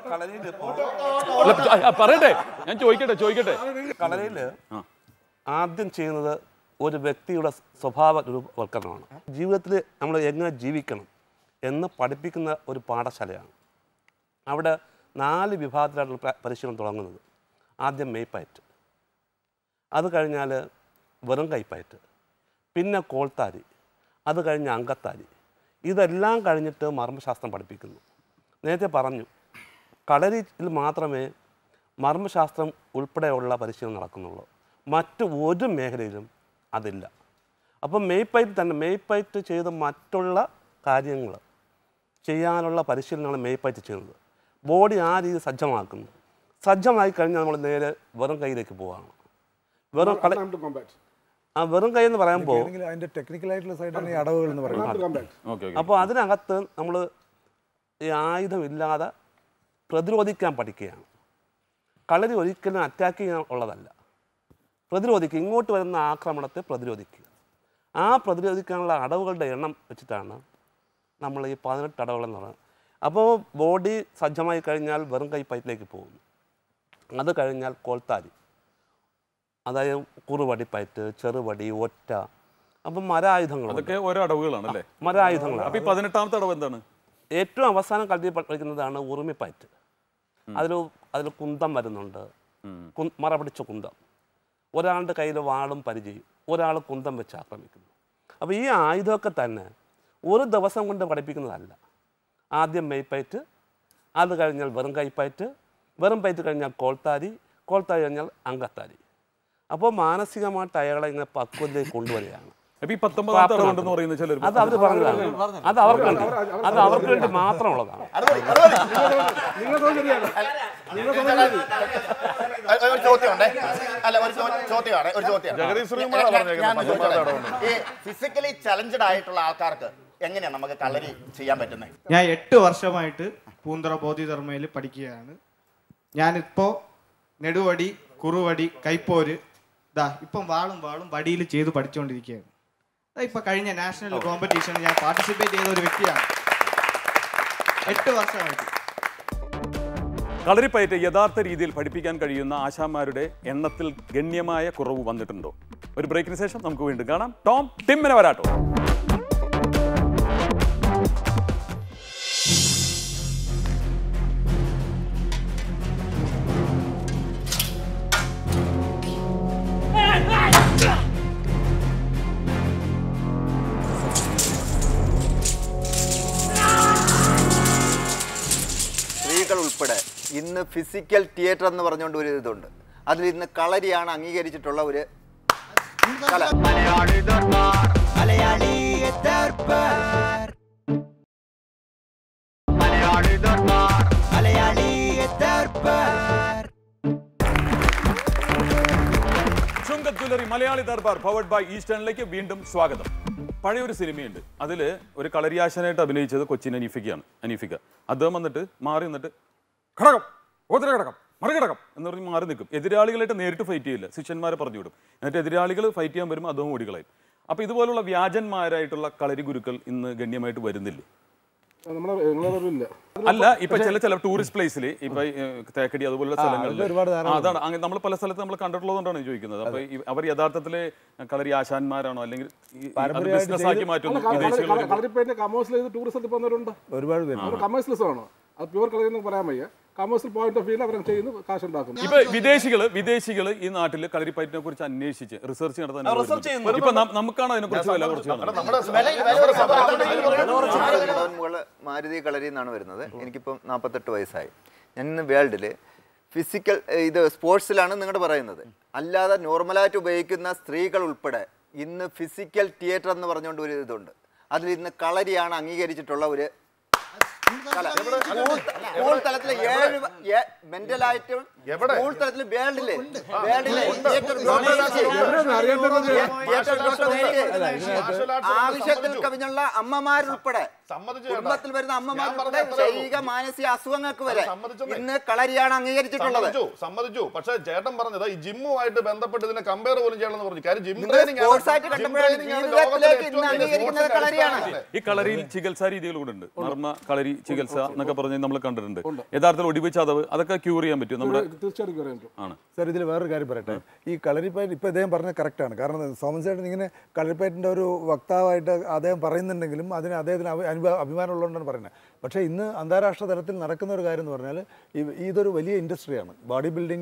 അല്ല, ആ, പറയട്ടെ ഞാൻ ചോദിക്കട്ടെ ചോദിക്കട്ടെ കളരിയിൽ ആദ്യം ചെയ്യുന്നത് ഒരു വ്യക്തിയുടെ സ്വഭാവ രൂപവൽക്കരണമാണ് ജീവിതത്തിൽ നമ്മൾ എങ്ങനെ ജീവിക്കണം എന്ന് പഠിപ്പിക്കുന്ന ഒരു പാഠശാലയാണ് അവിടെ നാല് വിഭാഗത്തിലായിട്ടുള്ള പ്ര- പരിശീലനം തുടങ്ങുന്നത് ആദ്യം മെയ്പ്പയറ്റ് അത് കഴിഞ്ഞാൽ വെറും കൈപ്പയറ്റ് പിന്നെ കോൾത്താരി അത് കഴിഞ്ഞ് അങ്കത്താരി ഇതെല്ലാം കഴിഞ്ഞിട്ട് മർമ്മശാസ്ത്രം പഠിപ്പിക്കുന്നു നേരത്തെ പറഞ്ഞു കളരിയിൽ മാത്രമേ മർമ്മശാസ്ത്രം ഉൾപ്പെടെയുള്ള പരിശീലനം നടക്കുന്നുള്ളൂ മറ്റു ഒരു മേഖലയിലും അതില്ല അപ്പം മേയ്പൈറ്റ് തന്നെ മേയ്പൈറ്റ് ചെയ്ത് മറ്റുള്ള കാര്യങ്ങൾ ചെയ്യാനുള്ള പരിശീലനമാണ് മേയ്പൈറ്റ് ചെയ്യുന്നത് ബോഡി ആ രീതി സജ്ജമാക്കുന്നു സജ്ജമായി കഴിഞ്ഞാൽ നമ്മൾ നേരെ വെറും കൈയിലേക്ക് പോവുകയാണ് വെറും കളി ആ വെറും കൈ എന്ന് പറയുമ്പോൾ ആണെങ്കിൽ അതിന്റെ ടെക്നിക്കൽ ആയിട്ടുള്ള സൈഡാണ് ഈ അടവുകൾ എന്ന് പറയുന്നത് അപ്പോൾ അതിനകത്ത് നമ്മൾ ഈ ആയുധമില്ലാതെ പ്രതിരോധിക്കാൻ പഠിക്കുകയാണ് കളരി ഒരിക്കലും അറ്റാക്ക് ചെയ്യാൻ ഉള്ളതല്ല പ്രതിരോധിക്കുക ഇങ്ങോട്ട് വരുന്ന ആക്രമണത്തെ പ്രതിരോധിക്കുക ആ പ്രതിരോധിക്കാനുള്ള അടവുകളുടെ എണ്ണം വെച്ചിട്ടാണ് നമ്മൾ ഈ പതിനെട്ട് അടവുകൾ എന്ന് പറയുന്നത് അപ്പോൾ ബോഡി സജ്ജമായി കഴിഞ്ഞാൽ വെറും കൈ പൈറ്റിലേക്ക് പോകുന്നു അത് കഴിഞ്ഞാൽ കോൽത്താരി അതായത് കുറുവടി പയറ്റ് ചെറുവടി ഒറ്റ അപ്പം മരായുധങ്ങൾ അതൊക്കെ ഓരോ അടവുകളാണ് അല്ലേ മരായുധങ്ങളാണ് അപ്പൊ ഈ പതിനെട്ടാമത്തെ അടവ് എന്താണ് ഏറ്റവും അവസാനം കളരി പഠിക്കുന്നതാണ് ഉറുമിപ്പയറ്റ് അതിൽ അതിൽ കുന്തം വരുന്നുണ്ട് കു- മറ പിടിച്ച കുന്തം ഒരാളുടെ കയ്യിൽ വാളും പരിചയം ഒരാൾ കുന്തം വെച്ച് ആക്രമിക്കുന്നു അപ്പോൾ ഈ ആയുധമൊക്കെ തന്നെ ഒരു ദിവസം കൊണ്ട് പഠിപ്പിക്കുന്നതല്ല ആദ്യം മെയ്പ്പയറ്റ് അത് കഴിഞ്ഞാൽ വെറും കൈപ്പയറ്റ് വെറും പയറ്റ് കഴിഞ്ഞാൽ കോൾത്താരി കോൾത്താരി കഴിഞ്ഞാൽ അങ്കത്താരി അപ്പോൾ മാനസികമായിട്ട് അയാളെ ഇങ്ങനെ പക്വതയിൽ കൊണ്ടുവരികയാണ് അപ്പൊ ഈ പത്തൊമ്പതാമത്തെ അടവ് ഉണ്ടെന്ന് പറയുന്ന ചിലർ അത് അവർ പറഞ്ഞതാണ് അത് അവർക്കുണ്ട് അത് അവർക്ക് വേണ്ടി മാത്രമുള്ളതാണ് ഒരു ചോദ്യമുണ്ടേ അല്ല ഒരു ചോ- ചോദ്യമാണ് ഒരു ചോദ്യം ജഗദീഷ് ശ്രീകുമാറാ പറഞ്ഞേക്കുന്നത് പത്തൊമ്പതാമത്തെ അടവുണ്ട്. ഈ ഫിസിക്കലി ചലഞ്ചഡ് ആയിട്ടുള്ള ആൾക്കാർക്ക് എങ്ങനെയാണ് നമുക്ക് കളരി ചെയ്യാൻ പറ്റുന്നത് ഞാൻ എട്ട് വർഷമായിട്ട് പൂന്തറ ബോധിധർമ്മയിൽ പഠിക്കുകയാണ് ഞാനിപ്പോൾ നെടുവടി കുറുവടി കൈപ്പോര് ദാ ഇപ്പം വാളും വാളും വടിയിൽ ചെയ്ത് പഠിച്ചുകൊണ്ടിരിക്കുകയാണ് ദാ ഇപ്പം കഴിഞ്ഞ നാഷണൽ കോമ്പറ്റീഷനിൽ ഞാൻ പാർട്ടിസിപ്പേറ്റ് ചെയ്ത ഒരു വ്യക്തിയാണ് എട്ട് വർഷമായിട്ട് കളരിപ്പയറ്റ് യഥാർത്ഥ രീതിയിൽ പഠിപ്പിക്കാൻ കഴിയുന്ന ആശാന്മാരുടെ എണ്ണത്തിൽ ഗണ്യമായ കുറവ് വന്നിട്ടുണ്ടോ ഒരു ബ്രേക്കിന് ശേഷം നമുക്ക് വീണ്ടും കാണാം ടോം ടിമ്മിനെ വരാട്ടോ സ്ത്രീകൾ ഉൾപ്പെടെ ഇന്ന് ഫിസിക്കൽ തിയേറ്റർ എന്ന് പറഞ്ഞുകൊണ്ട് ഒരു ഇതുണ്ട് അതിൽ ഇന്ന് കളരിയാണ് അംഗീകരിച്ചിട്ടുള്ള ഒരു കല Malayali Darbar Malayali Darbar Malayali Darbar Malayali Darbar Chungath jewellery Malayali Darbar powered by ഈസ്റ്റേണിലേക്ക് വീണ്ടും സ്വാഗതം പഴയൊരു സിനിമയുണ്ട് അതിൽ ഒരു കളരിയാശനായിട്ട് അഭിനയിച്ചത് കൊച്ചിൻ അനീഫിക്കയാണ് അനീഫിക്ക അദ്ദേഹം വന്നിട്ട് മാറി നിന്നിട്ട് ഘടകം ഗോത്ര ഘടകം മറികടകം എന്ന് പറഞ്ഞ് മാറി നിൽക്കും എതിരാളികളായിട്ട് നേരിട്ട് ഫൈറ്റ് ചെയ്യില്ല ശിഷ്യന്മാരെ പറഞ്ഞു വിടും എന്നിട്ട് എതിരാളികൾ ഫൈറ്റ് ചെയ്യാൻ വരുമ്പോൾ അദ്ദേഹം ഓടികളയും അപ്പോൾ ഇതുപോലുള്ള വ്യാജന്മാരായിട്ടുള്ള കളരി ഗുരുക്കൾ ഇന്ന് ഗണ്യമായിട്ട് വരുന്നില്ലേ നമ്മുടെ നിങ്ങളറിവില്ല അല്ല ഇപ്പൊ ചില ചില ടൂറിസ്റ്റ് പ്ലേസിൽ ഇപ്പൊ ഈ, ഏഹ്, തേക്കടി അതുപോലുള്ള ആ, സ്ഥലങ്ങളിൽ അതിൽ ഒരുപാട് ധാരാളം ആ, അതാണ് അങ്ങനെ നമ്മൾ പല സ്ഥലത്ത് നമ്മൾ കണ്ടിട്ടുള്ളതുകൊണ്ടാണ് ചോദിക്കുന്നത് അപ്പൊ ഈ- അവർ യഥാർത്ഥത്തില് കളരി ആശാന്മാരാണോ അല്ലെങ്കിൽ പാരമ്പര്യമായിട്ട് ബിസിനസ് ആക്കി ചെയ്ത് മാറ്റുന്നു കള- കള- വിദേശികൾ കള- കളരിപ്പയറ്റ് കമേഴ്സിൽ ചെയ്ത് ടൂറിസത്തിൽ പോകുന്നവരുണ്ട് ഒരുപാട് പേര് അവർ കമേഴ്സ്ലെസ് ആണ് അത് പ്യുവർ കളരി എന്ന് പറയാൻ വയ്യ കമേഴ്സ്യൽ പോയിന്റ് ഓഫ് വ്യൂവിൽ അവർ ചെയ്യുന്നു കാശുണ്ടാക്കുന്നു ഇപ്പൊ വിദേശികള് വിദേശികള് ഈ നാട്ടില് കളരിപ്പയറ്റിനെ കുറിച്ച് അന്വേഷിച്ച് റിസർച്ച് നടത്താൻ ആ, research ചെയ്യുന്നു. ഇപ്പൊ നം- നമുക്കാണ് അതിനെ കുറിച്ച് വില കുറച്ച് മുകള് മാരുതി കളരി എന്നാണ് വരുന്നത് എനിക്കിപ്പം നാൽപ്പത്തെട്ട് വയസ്സായി ഞാൻ ഇന്ന് വേൾഡിൽ ഫിസിക്കൽ ഇത് സ്പോർട്സിലാണ് നിങ്ങളുടെ പറയുന്നത് അല്ലാതെ നോർമലായിട്ട് ഉപയോഗിക്കുന്ന സ്ത്രീകൾ ഉൾപ്പെടെ ഇന്ന് ഫിസിക്കൽ തിയേറ്റർ എന്ന് പറഞ്ഞുകൊണ്ട് ഒരു ഇതുണ്ട് അതിൽ ഇന്ന് കളരിയാണ് അംഗീകരിച്ചിട്ടുള്ള ഒരു കല. സ്കൂൾ ത- സ്കൂൾ തലത്തിലെ ഏഴ് മെന്റലായിട്ടും സ്കൂൾ തലത്തിൽ വേൾഡില് വേൾഡിലെ theatre ഡോക്ടറേറ്റ് theatre ഡോക്ടറേറ്റ് ആവശ്യത്തിൽ കവിഞ്ഞുള്ള അമ്മമാരുൾപ്പെടെ കുടുംബത്തിൽ വരുന്ന അമ്മമാരുൾപ്പെടെ ശൈലിക മാനസിക അസുഖങ്ങൾക്ക് വരെ ഇന്ന് കളരിയാണ് അംഗീകരിച്ചിട്ടുള്ളത് സമ്മതിച്ചു സമ്മതിച്ചു പക്ഷേ ചേട്ടൻ പറഞ്ഞത് ഈ ജിമ്മുമായിട്ട് ബന്ധപ്പെട്ട് ഇതിനെ കമ്പയർ പോലും ചെയ്യണമെന്ന് പറഞ്ഞു കാര്യം ജിം നിങ്ങൾ ട്രെയിനിങ് sports ആയിട്ട് കണ്ടപ്പോഴാണ് ജീവിതത്തിലേക്ക് ഇന്ന് അംഗീകരിക്കുന്നത് കളരിയാണ്. ഈ കളരിയിൽ ചികിത്സാ രീതികൾ കൂടെ ഉണ്ട് നർമ്മ കളരി ചികിത്സ എന്നൊക്കെ പറഞ്ഞ് നമ്മൾ കണ്ടിട്ടുണ്ട് യഥാർത്ഥത്തിൽ ഒടിവ് ചതവ് അതൊക്കെ ക്യൂർ ചെയ്യാൻ പറ്റും നമ്മുടെ തീർച്ചയായിട്ടും പറയാൻ പറ്റും ആണ് സാർ ഇതിൽ വേറൊരു കാര്യം പറയട്ടെ ഈ കളരിപ്പയറ്റ് ഇപ്പോൾ ഇദ്ദേഹം പറഞ്ഞത് കറക്റ്റാണ് കാരണം സോമൻ ചേട്ടൻ ഇങ്ങനെ കളരിപ്പയറ്റിൻ്റെ ഒരു വക്താവായിട്ട് അദ്ദേഹം പറയുന്നുണ്ടെങ്കിലും അതിന് അദ്ദേഹത്തിന് അഭി- അനുഭവ അഭിമാനമുള്ളതുകൊണ്ടാണ് പറയുന്നത് പക്ഷേ ഇന്ന് അന്താരാഷ്ട്ര തലത്തിൽ നടക്കുന്ന ഒരു കാര്യം എന്ന് പറഞ്ഞാൽ ഈ- ഇതൊരു വലിയ ഇൻഡസ്ട്രിയാണ് ബോഡി ബിൽഡിങ്ങും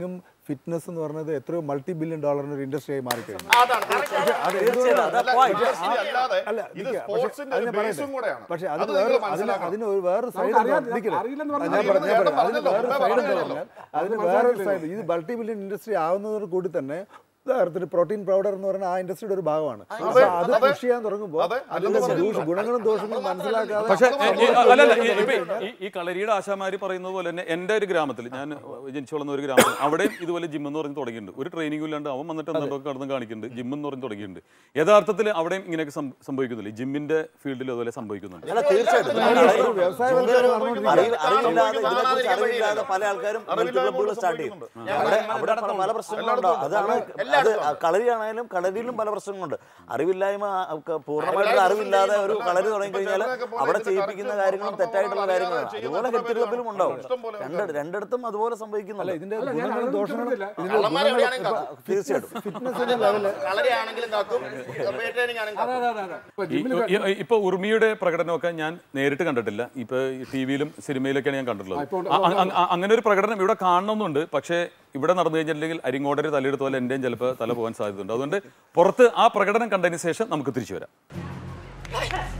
ഫിറ്റ്നസ് എന്ന് പറയുന്നത് എത്രയോ മൾട്ടി ബില്യൺ ഡോളറിന് ഒരു ഇൻഡസ്ട്രി ആയി മാറിക്കഴിഞ്ഞു അതാണ്. പക്ഷേ അത് തീർച്ചയായും. എന്തുകൊണ്ടാണ്? അതാ point. പക്ഷേ ആ- അല്ലാതെ അല്ല, ഇത് നിൽക്കുക. സ്പോർട്സിന്റെ പക്ഷേ ഒരു അതിന് ബേസും പറയട്ടെ. കൂടെയാണ്. പക്ഷേ അത് അത് നിങ്ങൾ വേറെ അതിന് മനസ്സിലാക്കണം. അതിന് ഒരു വേറെ സൈഡ് നമുക്ക് അറിയാൻ- നിൽക്കില്ല അറിയില്ലെന്ന് ഞാൻ പറഞ്ഞാൽ പറഞ്ഞു ഞാൻ പറഞ്ഞു അതിന് പറഞ്ഞല്ലോ, വേറെ മുമ്പേ സൈഡ് പറഞ്ഞല്ലോ. അതിന് അത് വേറെ മനസ്സിലാക്കിയില്ലേ? സൈഡ് ഇത് മൾട്ടി ബില്യൺ ഇൻഡസ്ട്രി ആവുന്നതോട് കൂടി തന്നെ ഉദാഹരണത്തിന് പ്രോട്ടീൻ പൗഡർ എന്ന് പറയുന്ന ആ ഇൻഡസ്ട്രിയുടെ ഒരു ഭാഗമാണ് അപ്പോൾ അത് അതെ. പുഷ് ചെയ്യാൻ തുടങ്ങുമ്പോൾ അതെ, അതിന്റെ അല്ലെന്ന് പറഞ്ഞില്ല. ദൂഷ- ഗുണങ്ങളും ദോഷങ്ങളും മനസ്സിലാക്കാതെ പക്ഷേ നമ്മൾ ഏ, ഏ, അല്ലല്ല ഈ- ചെയ്യുന്നത് ഇപ്പൊ ഈ- ഈ കളരിയുടെ ആശാമാര് പറയുന്നത് പോലെ തന്നെ എൻ്റെ ഒരു ഗ്രാമത്തിൽ ഞാൻ ജനിച്ചു വളർന്ന ഒരു ഗ്രാമത്തിൽ അവിടെയും ഇതുപോലെ ജിം എന്ന് പറഞ്ഞ് തുടങ്ങിയിട്ടുണ്ട് ഒരു ട്രെയിനിങ് ഇല്ലാണ്ട് അവൻ വന്നിട്ട് എന്തൊക്കെ കടന്ന് കാണിക്കുന്നുണ്ട് ജിം എന്ന് പറഞ്ഞ് തുടങ്ങിയിട്ടുണ്ട് യഥാർത്ഥത്തിൽ അവിടെയും ഇങ്ങനെയൊക്കെ സം- സംഭവിക്കുന്നില്ല ജിമ്മിന്റെ ഫീൽഡിൽ അതുപോലെ സംഭവിക്കുന്നുണ്ട് അല്ല തീർച്ചയായിട്ടും ഒരു വ്യവസായവൽക്കരണം നടന്നുകൊണ്ടിരിക്കുകയാണ്. അറിവ് അറിവില്ലാതെ ഇതിനെക്കുറിച്ച് അറിവില്ലാതെ പല ആൾക്കാരും ഹെൽത്ത് ക്ലബ്ബുകൾ സ്റ്റാർട്ട് ചെയ്യും അവിടെ അവിടെ പല- പല പ്രശ്നങ്ങളുണ്ടോ അതാണ് അത് കളരിയാണേലും കളരിയിലും പല പ്രശ്നങ്ങളുണ്ട് അറിവില്ലായ്മ ആ, ക- പൂർണ്ണമായിട്ടുള്ള അറിവില്ലാതെ ഒരു കളരി തുടങ്ങി കഴിഞ്ഞാൽ അവിടെ ചെയ്യിപ്പിക്കുന്ന കാര്യങ്ങളും തെറ്റായിട്ടുള്ള കാര്യങ്ങളാണ് അതുപോലെ ഹെൽത്ത് ക്ലബ്ബിലും ഉണ്ടാവും രണ്ട് രണ്ടിടത്തും അതുപോലെ സംഭവിക്കുന്നില്ല ഇതിന്റെ ഗുണങ്ങളും ദോഷങ്ങളും ഇതിന്റെ കള്ളന്മാരെ ഗുണങ്ങളും എവിടെയാണെങ്കിലും കാക്കും. തീർച്ചയായിട്ടും ഫിറ്റ്നസിന്റെ ലെവല് കളരിയാണെങ്കിലും കാക്കും വെയിറ്റ് ട്രെയിനിങ് ആണെങ്കിലും കാക്കും. ഈ- ഈ- ഇപ്പൊ ഉർമിയുടെ പ്രകടനമൊക്കെ ഞാൻ നേരിട്ട് കണ്ടിട്ടില്ല ഇപ്പൊ ടി വിയിലും സിനിമയിലൊക്കെയാണ് ഞാൻ കണ്ടിട്ടുള്ളത് അ- അ- അ- അങ്ങനെ ഒരു പ്രകടനം ഇവിടെ കാണണമെന്നുണ്ട് പക്ഷേ ഇവിടെ നടന്നു കഴിഞ്ഞിട്ടുണ്ടെങ്കിൽ അരിങ്ങോടര് തലയെടുത്ത പോലെ എൻ്റെയും ചിലപ്പോൾ തല പോകാൻ സാധ്യതയുണ്ട് അതുകൊണ്ട് പുറത്ത് ആ പ്രകടനം കണ്ടതിന് ശേഷം നമുക്ക് തിരിച്ചു വരാം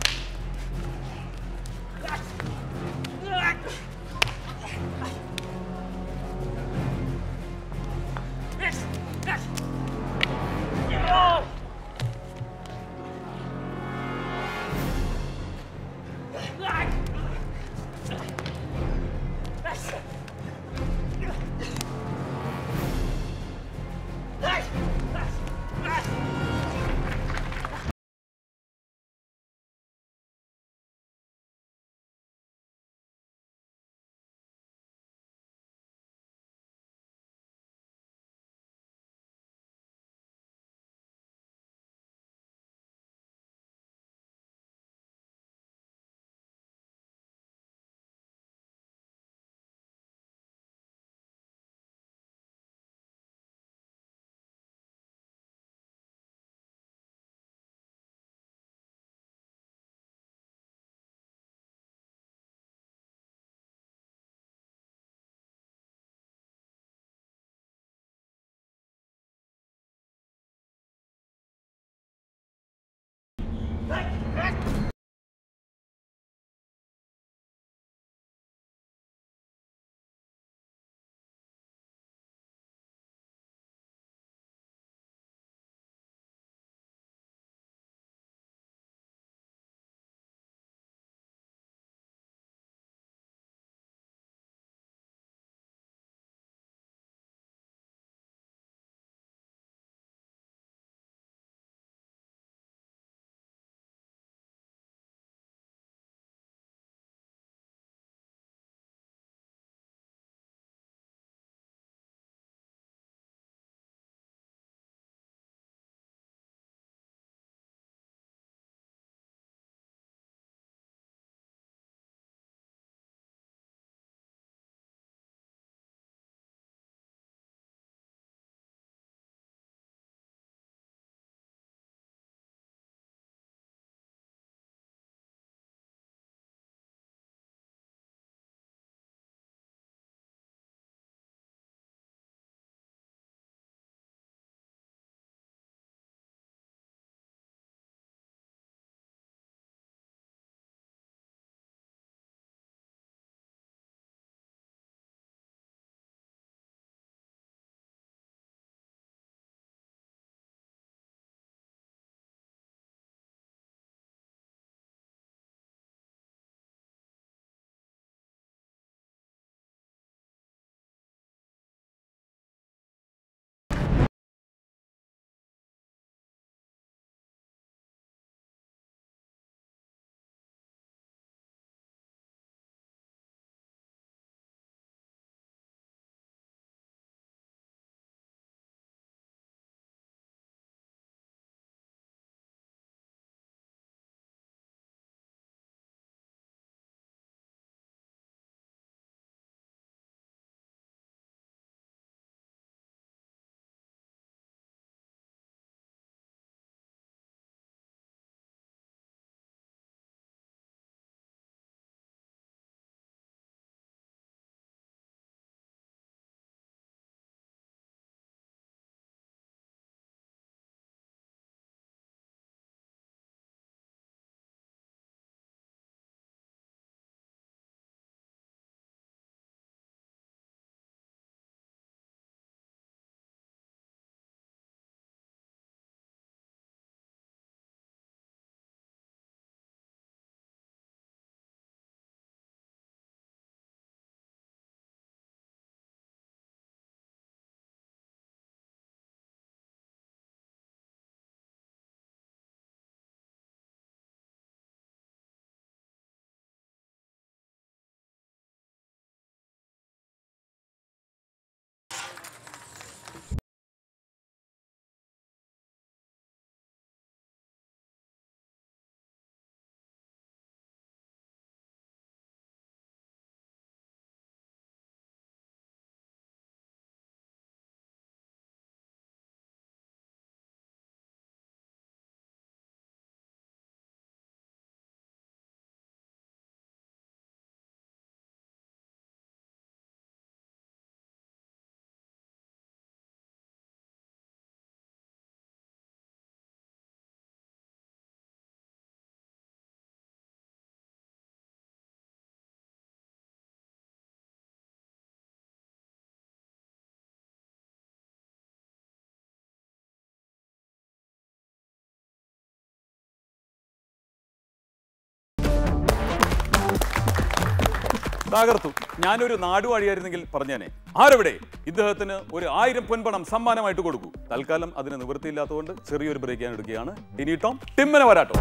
തകർത്തു ഞാനൊരു നാടുവാഴിയായിരുന്നെങ്കിൽ പറഞ്ഞേനെ ആരവിടെ ഇദ്ദേഹത്തിന് ഒരു ആയിരം പൊൻപണം സമ്മാനമായിട്ട് കൊടുക്കൂ തൽക്കാലം അതിന് നിവൃത്തിയില്ലാത്തതുകൊണ്ട് ചെറിയൊരു ബ്രേക്ക് ഞാൻ എടുക്കുകയാണ് ഇനി ടോം ടിമ്മനെ വരാട്ടോ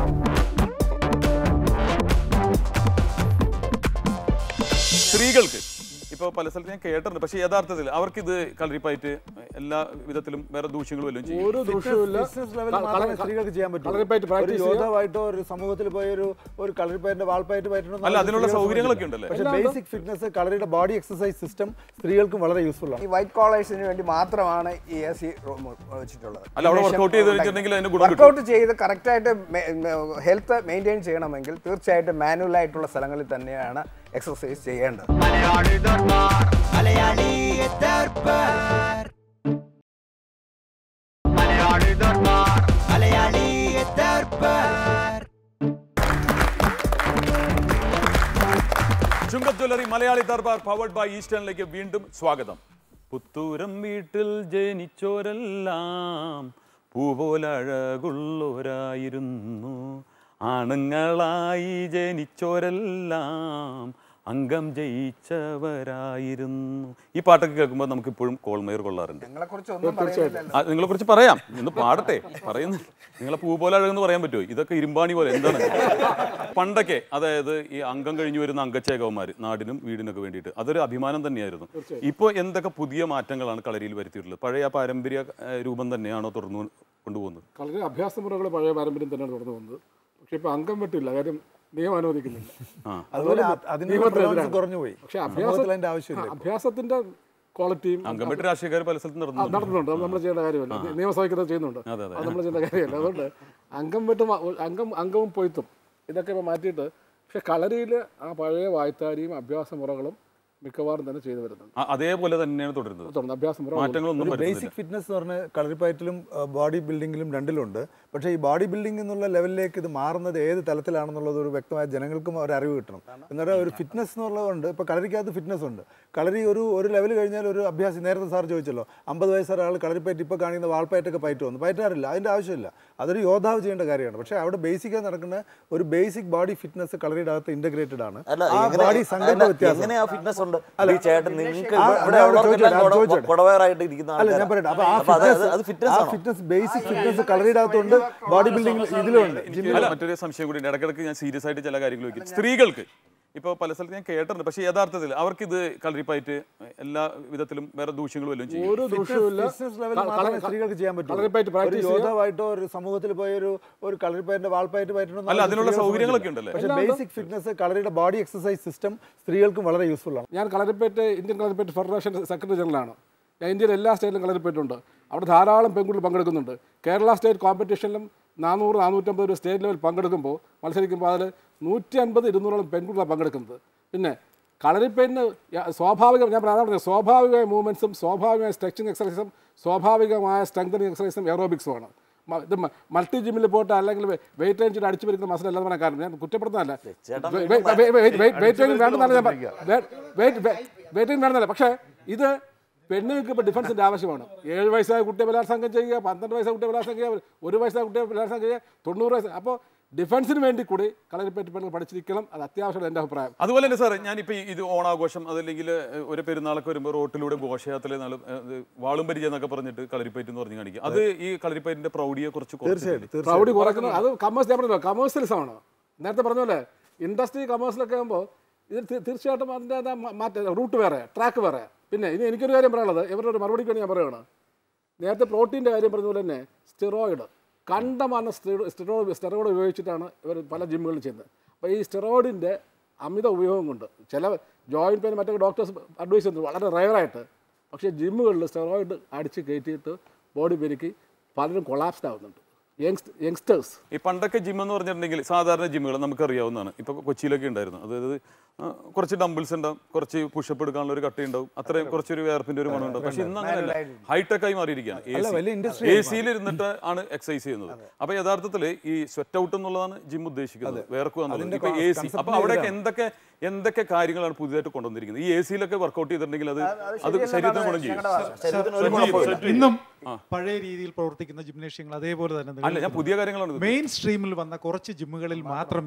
സ്ത്രീകൾക്ക് ഇപ്പോൾ പല സ്ഥലത്ത് ഞാൻ കേട്ടിട്ടുണ്ട് പക്ഷേ യഥാർത്ഥത്തിൽ അവർക്കിത് കളറിപ്പായിട്ട് എല്ലാ വിധത്തിലും വേറെ ദൂഷ്യങ്ങളും വല്ലതും ചെയ്യും ഒരു ദൂഷ്യവുമില്ല ബിസിനസ് ലെവലിൽ മാത്രമേ സ്ത്രീകൾക്ക് ചെയ്യാൻ പറ്റൂ കളറിപ്പയറ്റ് ഒരു പ്രാക്ടീസ് ചെയ്യാം യോദ്ധാവായിട്ടോ ഒരു സമൂഹത്തിൽ പോയ ഒരു ഒരു കളറിപ്പയറ്റ് വാൾപ്പയറ്റ് പയറ്റണോ അല്ല, അതിനുള്ള സൗകര്യങ്ങളൊക്കെ ഉണ്ടല്ലേ? പക്ഷേ എല്ലാം ഉണ്ട്. ബേസിക് ഫിറ്റ്നസ് കളറിയുടെ ബോഡി എക്സസൈസ് സിസ്റ്റം സ്ത്രീകൾക്കും വളരെ യൂസ്ഫുൾ ആണ് ഈ വൈറ്റ് കോളേഴ്സിന് വേണ്ടി മാത്രമാണ് ഈ എ സി റൂം വെച്ചിട്ടുള്ളത് അല്ല, അവിടെ workout ചെയ്ത് വെച്ചിട്ടുണ്ടെങ്കിൽ അതിന് ഗുണം കിട്ടും. വർക്കൗട്ട് ചെയ്ത് കറക്റ്റായിട്ട് ഹെൽത്ത് മെയിൻറ്റെയിൻ ചെയ്യണമെങ്കിൽ തീർച്ചയായിട്ടും മാനുവൽ ആയിട്ടുള്ള സ്ഥലങ്ങളിൽ തന്നെയാണ് എക്സസൈസ് ചെയ്യേണ്ടത് Malayali Darbar Malayali Darbar Malayali Darbar Malayali Darbar Chungath jewellery Malayali Darbar powered by ഈസ്റ്റേണിലേക്ക് വീണ്ടും സ്വാഗതം പുത്തൂരം വീട്ടിൽ ജനിച്ചോരെല്ലാം പൂപോലഴകുള്ളോരായിരുന്നു ആണുങ്ങളായി ജനിച്ചോരെല്ലാം അംഗം ജയിച്ചവരായിരുന്നു ഈ പാട്ടൊക്കെ കേൾക്കുമ്പോൾ നമുക്ക് ഇപ്പോഴും കോൾമേർ കൊള്ളാറുണ്ട് നിങ്ങളെ കുറിച്ച് ഒന്നും പറയുന്നില്ലല്ലോ നിങ്ങളെ കുറിച്ച് പറയാം ഇന്ന് പാടട്ടെ പറയുന്നു നിങ്ങളെ പൂ പോലെ അഴകെന്ന് പറയാൻ പറ്റുമോ ഇതൊക്കെ ഇരുമ്പാണി പോലെ എന്താണ് പണ്ടൊക്കെ അതായത് ഈ അംഗം കഴിഞ്ഞു വരുന്ന അംഗച്ചേകവന്മാർ നാടിനും വീടിനൊക്കെ വേണ്ടിയിട്ട് അതൊരു അഭിമാനം തന്നെയായിരുന്നു ഇപ്പോൾ എന്തൊക്കെ പുതിയ മാറ്റങ്ങളാണ് കളരിയിൽ വരുത്തിയിട്ടുള്ളത് പഴയ ആ പാരമ്പര്യ ഏഹ്, രൂപം തന്നെയാണോ തുടർന്നു കൊണ്ടുപോകുന്നത് കളരി അഭ്യാസ മുറകൾ പഴയ പാരമ്പര്യം തന്നെയാണ് തുടർന്നു വന്നത് പക്ഷെ ഇപ്പൊ അംഗം വെട്ടില്ല കാര്യം നിയമം അനുവദിക്കുന്നില്ല അതുപോലെ അത് അതിനുള്ള നിയമത്തിനെതിരാണ്. relevance കുറഞ്ഞു പോയി. പക്ഷെ സമൂഹത്തിൽ അഭ്യാസ അതിന്റെ ആവശ്യമില്ല ആ, അഭ്യാസത്തിന്റെ ക്വാളിറ്റിയും അംഗം വെട്ടി രാഷ്ട്രീയക്കാർ പല സ്ഥലത്തും ആ, നടത്തുന്നുണ്ട് നടത്തുന്നുണ്ട് അത് നമ്മൾ ചെയ്യേണ്ട കാര്യമല്ല ആ. നിയമസഭയ്ക്ക് അത് ചെയ്യുന്നുണ്ട് അതെ, അതെ. അത് നമ്മൾ ചെയ്യേണ്ട കാര്യമല്ല അതുകൊണ്ട് അംഗം വെട്ടും അ- അംഗം അംഗവും പൊയ്ത്തും ഇതൊക്കെ ഇപ്പോൾ മാറ്റിയിട്ട് പക്ഷെ കളരിയിൽ ആ പഴയ വായ്ത്താരിയും അഭ്യാസ മുറകളും മിക്കവാറും തന്നെ ചെയ്തു വരുന്നുണ്ട് ആ, അതേപോലെ തന്നെയാണ് തുടരുന്നത് തുടർന്ന് അഭ്യാസ മുറ മാറ്റങ്ങളൊന്നും വരുന്നില്ല ബേസിക് ഫിറ്റ്നസ് എന്ന് പറഞ്ഞാൽ കളറിപ്പയറ്റിലും ബോഡി ബിൽഡിങ്ങിലും രണ്ടിലുണ്ട് പക്ഷേ ഈ ബോഡി ബിൽഡിംഗ് എന്നുള്ള ലെവലിലേക്ക് ഇത് മാറുന്നത് ഏത് തലത്തിലാണെന്നുള്ളത് ഒരു വ്യക്തമായ ജനങ്ങൾക്കും ഒരു അറിവ് കിട്ടണം എന്നാൽ ഒരു ഫിറ്റ്നസ് എന്നുള്ളതുകൊണ്ട് ഇപ്പോൾ കളരിക്കകത്ത് ഫിറ്റ്നസ് ഉണ്ട് കളരി ഒരു ഒരു ലെവൽ കഴിഞ്ഞാൽ ഒരു അഭ്യാസം നേരത്തെ സാർ ചോദിച്ചല്ലോ അമ്പത് വയസ്സുള്ള ആൾ കളരിപ്പയറ്റ് ഇപ്പോൾ കാണിക്കുന്ന വാൾപ്പയറ്റൊക്കെ പയറ്റ് വന്നു പയറ്റാറില്ല അതിൻ്റെ ആവശ്യമില്ല അതൊരു യോദ്ധാവ് ചെയ്യേണ്ട കാര്യമാണ് പക്ഷേ അവിടെ ബേസിക്കായി നടക്കുന്ന ഒരു ബേസിക് ബോഡി ഫിറ്റ്നസ് കളറിയുടെ അകത്ത് ഇന്റഗ്രേറ്റഡ് ആണ് അല്ല ആ എങ്ങനെ- ബോഡി സങ്കല്പ അല്ല, വ്യത്യാസം എങ്ങനെ ആ ഫിറ്റ്നസ് ഉണ്ട് അല്ല, ഈ ചേട്ടൻ നിങ്ങൾക്ക് ആ, ഇവിടെ അതെ, അവിടെ ഉള്ളവർക്കെല്ലാം ചോദിച്ചോട്ടെ, കുട- ചോദിച്ചോട്ടെ. കുടവയറായിട്ട് ഇരിക്കുന്ന അല്ല ഞാൻ ആൾക്കാരാ. പറയട്ടെ അപ്പൊ ആ അപ്പൊ അത് ഫിറ്റ്നസ് അത് ഫിറ്റ്നസ് ആ ആണോ ഫിറ്റ്നസ് ബേസിക് ഫിറ്റ്നസ് കളറിയുടെ അകത്തുണ്ട് ബോഡി ബിൽഡിംഗ് ഇതിലുണ്ട് ജിമ്മിൽ അല്ല മറ്റൊരു സംശയം കൂടി ഉണ്ട്. ഇടയ്ക്കിടയ്ക്ക് ഞാൻ സീരിയസ് ആയിട്ട് ചില കാര്യങ്ങൾ ചോദിക്കും സ്ത്രീകൾക്ക് ഇപ്പോൾ പല സ്ഥലത്ത് ഞാൻ കേട്ടിട്ടുണ്ട് പക്ഷേ യഥാർത്ഥത്തിൽ അവർക്കിത് കളറിപ്പായിട്ട് എല്ലാ വിധത്തിലും വേറെ ദൂഷ്യങ്ങളും വല്ലതും ചെയ്യും ഒരു ദൂഷ്യവുമില്ല ബിസിനസ് ലെവലിൽ മാത്രമേ സ്ത്രീകൾക്ക് ചെയ്യാൻ കളറിപ്പയറ്റ് പറ്റൂ ഒരു പ്രാക്ടീസ് ചെയ്യാം യോദ്ധാവായിട്ടോ ഒരു സമൂഹത്തിൽ പോയ ഒരു ഒരു കളറിപ്പയറ്റ് വാൾപ്പയറ്റ് പയറ്റണം അല്ല, അതിനുള്ള സൗകര്യങ്ങളൊക്കെ ഉണ്ടല്ലേ? പക്ഷേ എല്ലാം ഉണ്ട്. ബേസിക് ഫിറ്റ്നസ് കളറിയുടെ ബോഡി എക്സസൈസ് സിസ്റ്റം സ്ത്രീകൾക്കും വളരെ യൂസ്ഫുൾ ആണ് ഞാൻ Kalaripayattu Indian Kalaripayattu federation secretary ജനറലാണ് ഞാൻ ഇന്ത്യയിൽ എല്ലാ സ്റ്റേറ്റിലും കളരിപ്പേറ്റുണ്ട് അവിടെ ധാരാളം പെൺകുട്ടികൾ പങ്കെടുക്കുന്നുണ്ട് കേരള സ്റ്റേറ്റ് കോമ്പറ്റീഷനിലും നാനൂറ് നാനൂറ്റമ്പത് ഒരു സ്റ്റേറ്റ് ലെവൽ പങ്കെടുക്കുമ്പോൾ മത്സരിക്കുമ്പോൾ അതിൽ നൂറ്റി അൻപത് ഇരുന്നൂറോളം പെൺകുട്ടികളാണ് പങ്കെടുക്കുന്നത് പിന്നെ കളരിപ്പേറ്റിന് യ- സ്വാഭാവിക ഞാൻ പറയാൻ പറഞ്ഞത് സ്വാഭാവികമായ മൂവ്മെൻറ്റ്സും സ്വാഭാവികമായ സ്ട്രെച്ചിങ് എക്സസൈസും സ്വാഭാവികമായ സ്ട്രെങ്തനിങ് എക്സസൈസും എറോബിക്സുമാണ് മ- ഇത് മ- മൾട്ടി ജിമ്മിൽ പോയിട്ട് അല്ലെങ്കിൽ വെയിറ്റ് റേഞ്ചിൽ അടിച്ചു വരുന്ന മസിൽ അല്ലെന്ന് പറയാൻ കാരണം ഞാൻ കുറ്റപ്പെടുത്തുന്നതല്ല ചേട്ടൻ വെ- വെ- വെ- വെ- വെ- വെയിറ്റ് ട്രെയിനിങ് വേണ്ടെന്നല്ല ഞാൻ പറ- വെ- വെയിറ്റ് വെ- വെയിറ്റ് ട്രെയിനിങ് വേണമെന്നല്ല പക്ഷേ ഇത് പെണ്ണുങ്ങൾക്ക് ഇപ്പോൾ ഡിഫൻസിൻ്റെ ആവശ്യമാണ് ഏഴ് വയസ്സായ കുട്ടിയെ ബലാത്സംഗം ചെയ്യുക പന്ത്രണ്ട് വയസ്സായ കുട്ടിയെ ബലാത്സംഗം ചെയ്യുക ഒരു വയസ്സായ കുട്ടിയെ ബലാത്സംഗം ചെയ്യുക തൊണ്ണൂറ് വയസ്സ് അപ്പോൾ ഡിഫൻസിന് വേണ്ടി കൂടി കളരിപ്പറ്റി പെണ്ണുങ്ങൾ പഠിച്ചിരിക്കണം അത് അത്യാവശ്യമാണ് എൻ്റെ അഭിപ്രായം അതുപോലെ തന്നെ സാറേ ഞാനിപ്പോൾ ഈ ഇത് ഓണാഘോഷം അതല്ലെങ്കിൽ ഏഹ്, ഒരു പെരുന്നാളൊക്കെ വരുമ്പോൾ റോട്ടിലൂടെ ഘോഷയാത്ര നാളും വാളും പരിചയം എന്നൊക്കെ പറഞ്ഞിട്ട് കളരിപ്പയറ്റ് എന്ന് പറഞ്ഞ് കാണിക്കുക അത് ഈ കളരിപ്പയറ്റിന്റെ പ്രൗഢിയെ കുറിച്ച് തീർച്ചയായിട്ടും പ്രൗഢി കുറയ്ക്കുന്നത് അത് കമേഴ്സ് ഞാൻ പറഞ്ഞല്ലോ കമേഴ്സ്യലിസമാണ് നേരത്തെ പറഞ്ഞ പോലെ ഇൻഡസ്ട്രി കമേഴ്സിലൊക്കെ ആകുമ്പോൾ ഇത് തീ- തീർച്ചയായിട്ടും അതിൻ്റെ അത് മ- മാറ്റം റൂട്ട് വേറെ ട്രാക്ക് വേറെ പിന്നെ ഇനി എനിക്കൊരു കാര്യം പറയാനുള്ളത് ഇവരുടെ ഒരു മറുപടിക്ക് വേണ്ടി ഞാൻ പറയുകയാണ് നേരത്തെ പ്രോട്ടീൻ്റെ കാര്യം പറഞ്ഞ പോലെ തന്നെ സ്റ്റിറോയിഡ് കണ്ടമാന സ്റ്റിറോ സ്റ്റിറോയിഡ് സ്റ്റിറോയിഡ് ഉപയോഗിച്ചിട്ടാണ് ഇവർ പല ജിമ്മുകളിൽ ചെയ്യുന്നത് അപ്പോൾ ഈ സ്റ്റിറോയിഡിൻ്റെ അമിത ഉപയോഗം കൊണ്ട് ചില ജോയിൻറ്റ് പെയിൻ മറ്റൊക്കെ ഡോക്ടേഴ്സ് അഡ്വൈസ് ചെയ്യുന്നത് വളരെ റയറായിട്ട് പക്ഷേ ജിമ്മുകളിൽ സ്റ്റിറോയിഡ് അടിച്ച് കയറ്റിയിട്ട് ബോഡി പെരുക്കി പലരും കൊളാപ്സ്ഡ് ആവുന്നുണ്ട് യങ്സ്റ്റ് യങ്സ്റ്റേഴ്സ് ഈ പണ്ടൊക്കെ ജിം എന്ന് പറഞ്ഞിട്ടുണ്ടെങ്കിൽ സാധാരണ ജിമ്മുകൾ നമുക്കറിയാവുന്നതാണ് ഇപ്പോൾ കൊച്ചിയിലൊക്കെ ഉണ്ടായിരുന്നു അതായത് ആ, കുറച്ച് ഡംബിൾസ് ഉണ്ടാവും കുറച്ച് പുഷപ്പ് എടുക്കാനുള്ള ഒരു കട്ട ഉണ്ടാവും അത്രയും കുറച്ചൊരു വേർപ്പിന്റെ ഒരു മണം ഉണ്ടാവും പക്ഷെ ഇന്ന് അങ്ങനെയല്ല ഹൈടെക് ആയി മാറിയിരിക്കുകയാണ് അല്ല, വലിയ industry എ ആയി സിയിൽ ഇരുന്നിട്ട് ആണ് എക്സസൈസ് ചെയ്യുന്നത് അപ്പൊ യഥാർത്ഥത്തിൽ ഈ സ്വെറ്റ് ഔട്ട് എന്നുള്ളതാണ് ജിം ഉദ്ദേശിക്കുന്നത് വേർക്കുക എന്നുള്ളത് അതിന്റെ ഇപ്പൊ എ സി concept അപ്പൊ അവിടെയൊക്കെ ഇതാണ്. എന്തൊക്കെ എന്തൊക്കെ കാര്യങ്ങളാണ് പുതിയതായിട്ട് കൊണ്ടുവന്നിരിക്കുന്നത് ഈ എ സിയിലൊക്കെ വർക്കൗട്ട് ചെയ്തിട്ടുണ്ടെങ്കിൽ അത് അത് ശരീരത്തിന് ഗുണം ചെയ്യും Sweat ചെയ്യും. ഇന്നും ആ. പഴയ രീതിയിൽ പ്രവർത്തിക്കുന്ന ജിംനേഷ്യങ്ങൾ അതേപോലെ തന്നെ അല്ല ഞാൻ പുതിയ കാര്യങ്ങളാണ് ഇത്. മെയിൻ സ്ട്രീമിൽ വന്ന കുറച്ച് ജിമ്മുകളിൽ മാത്രമേ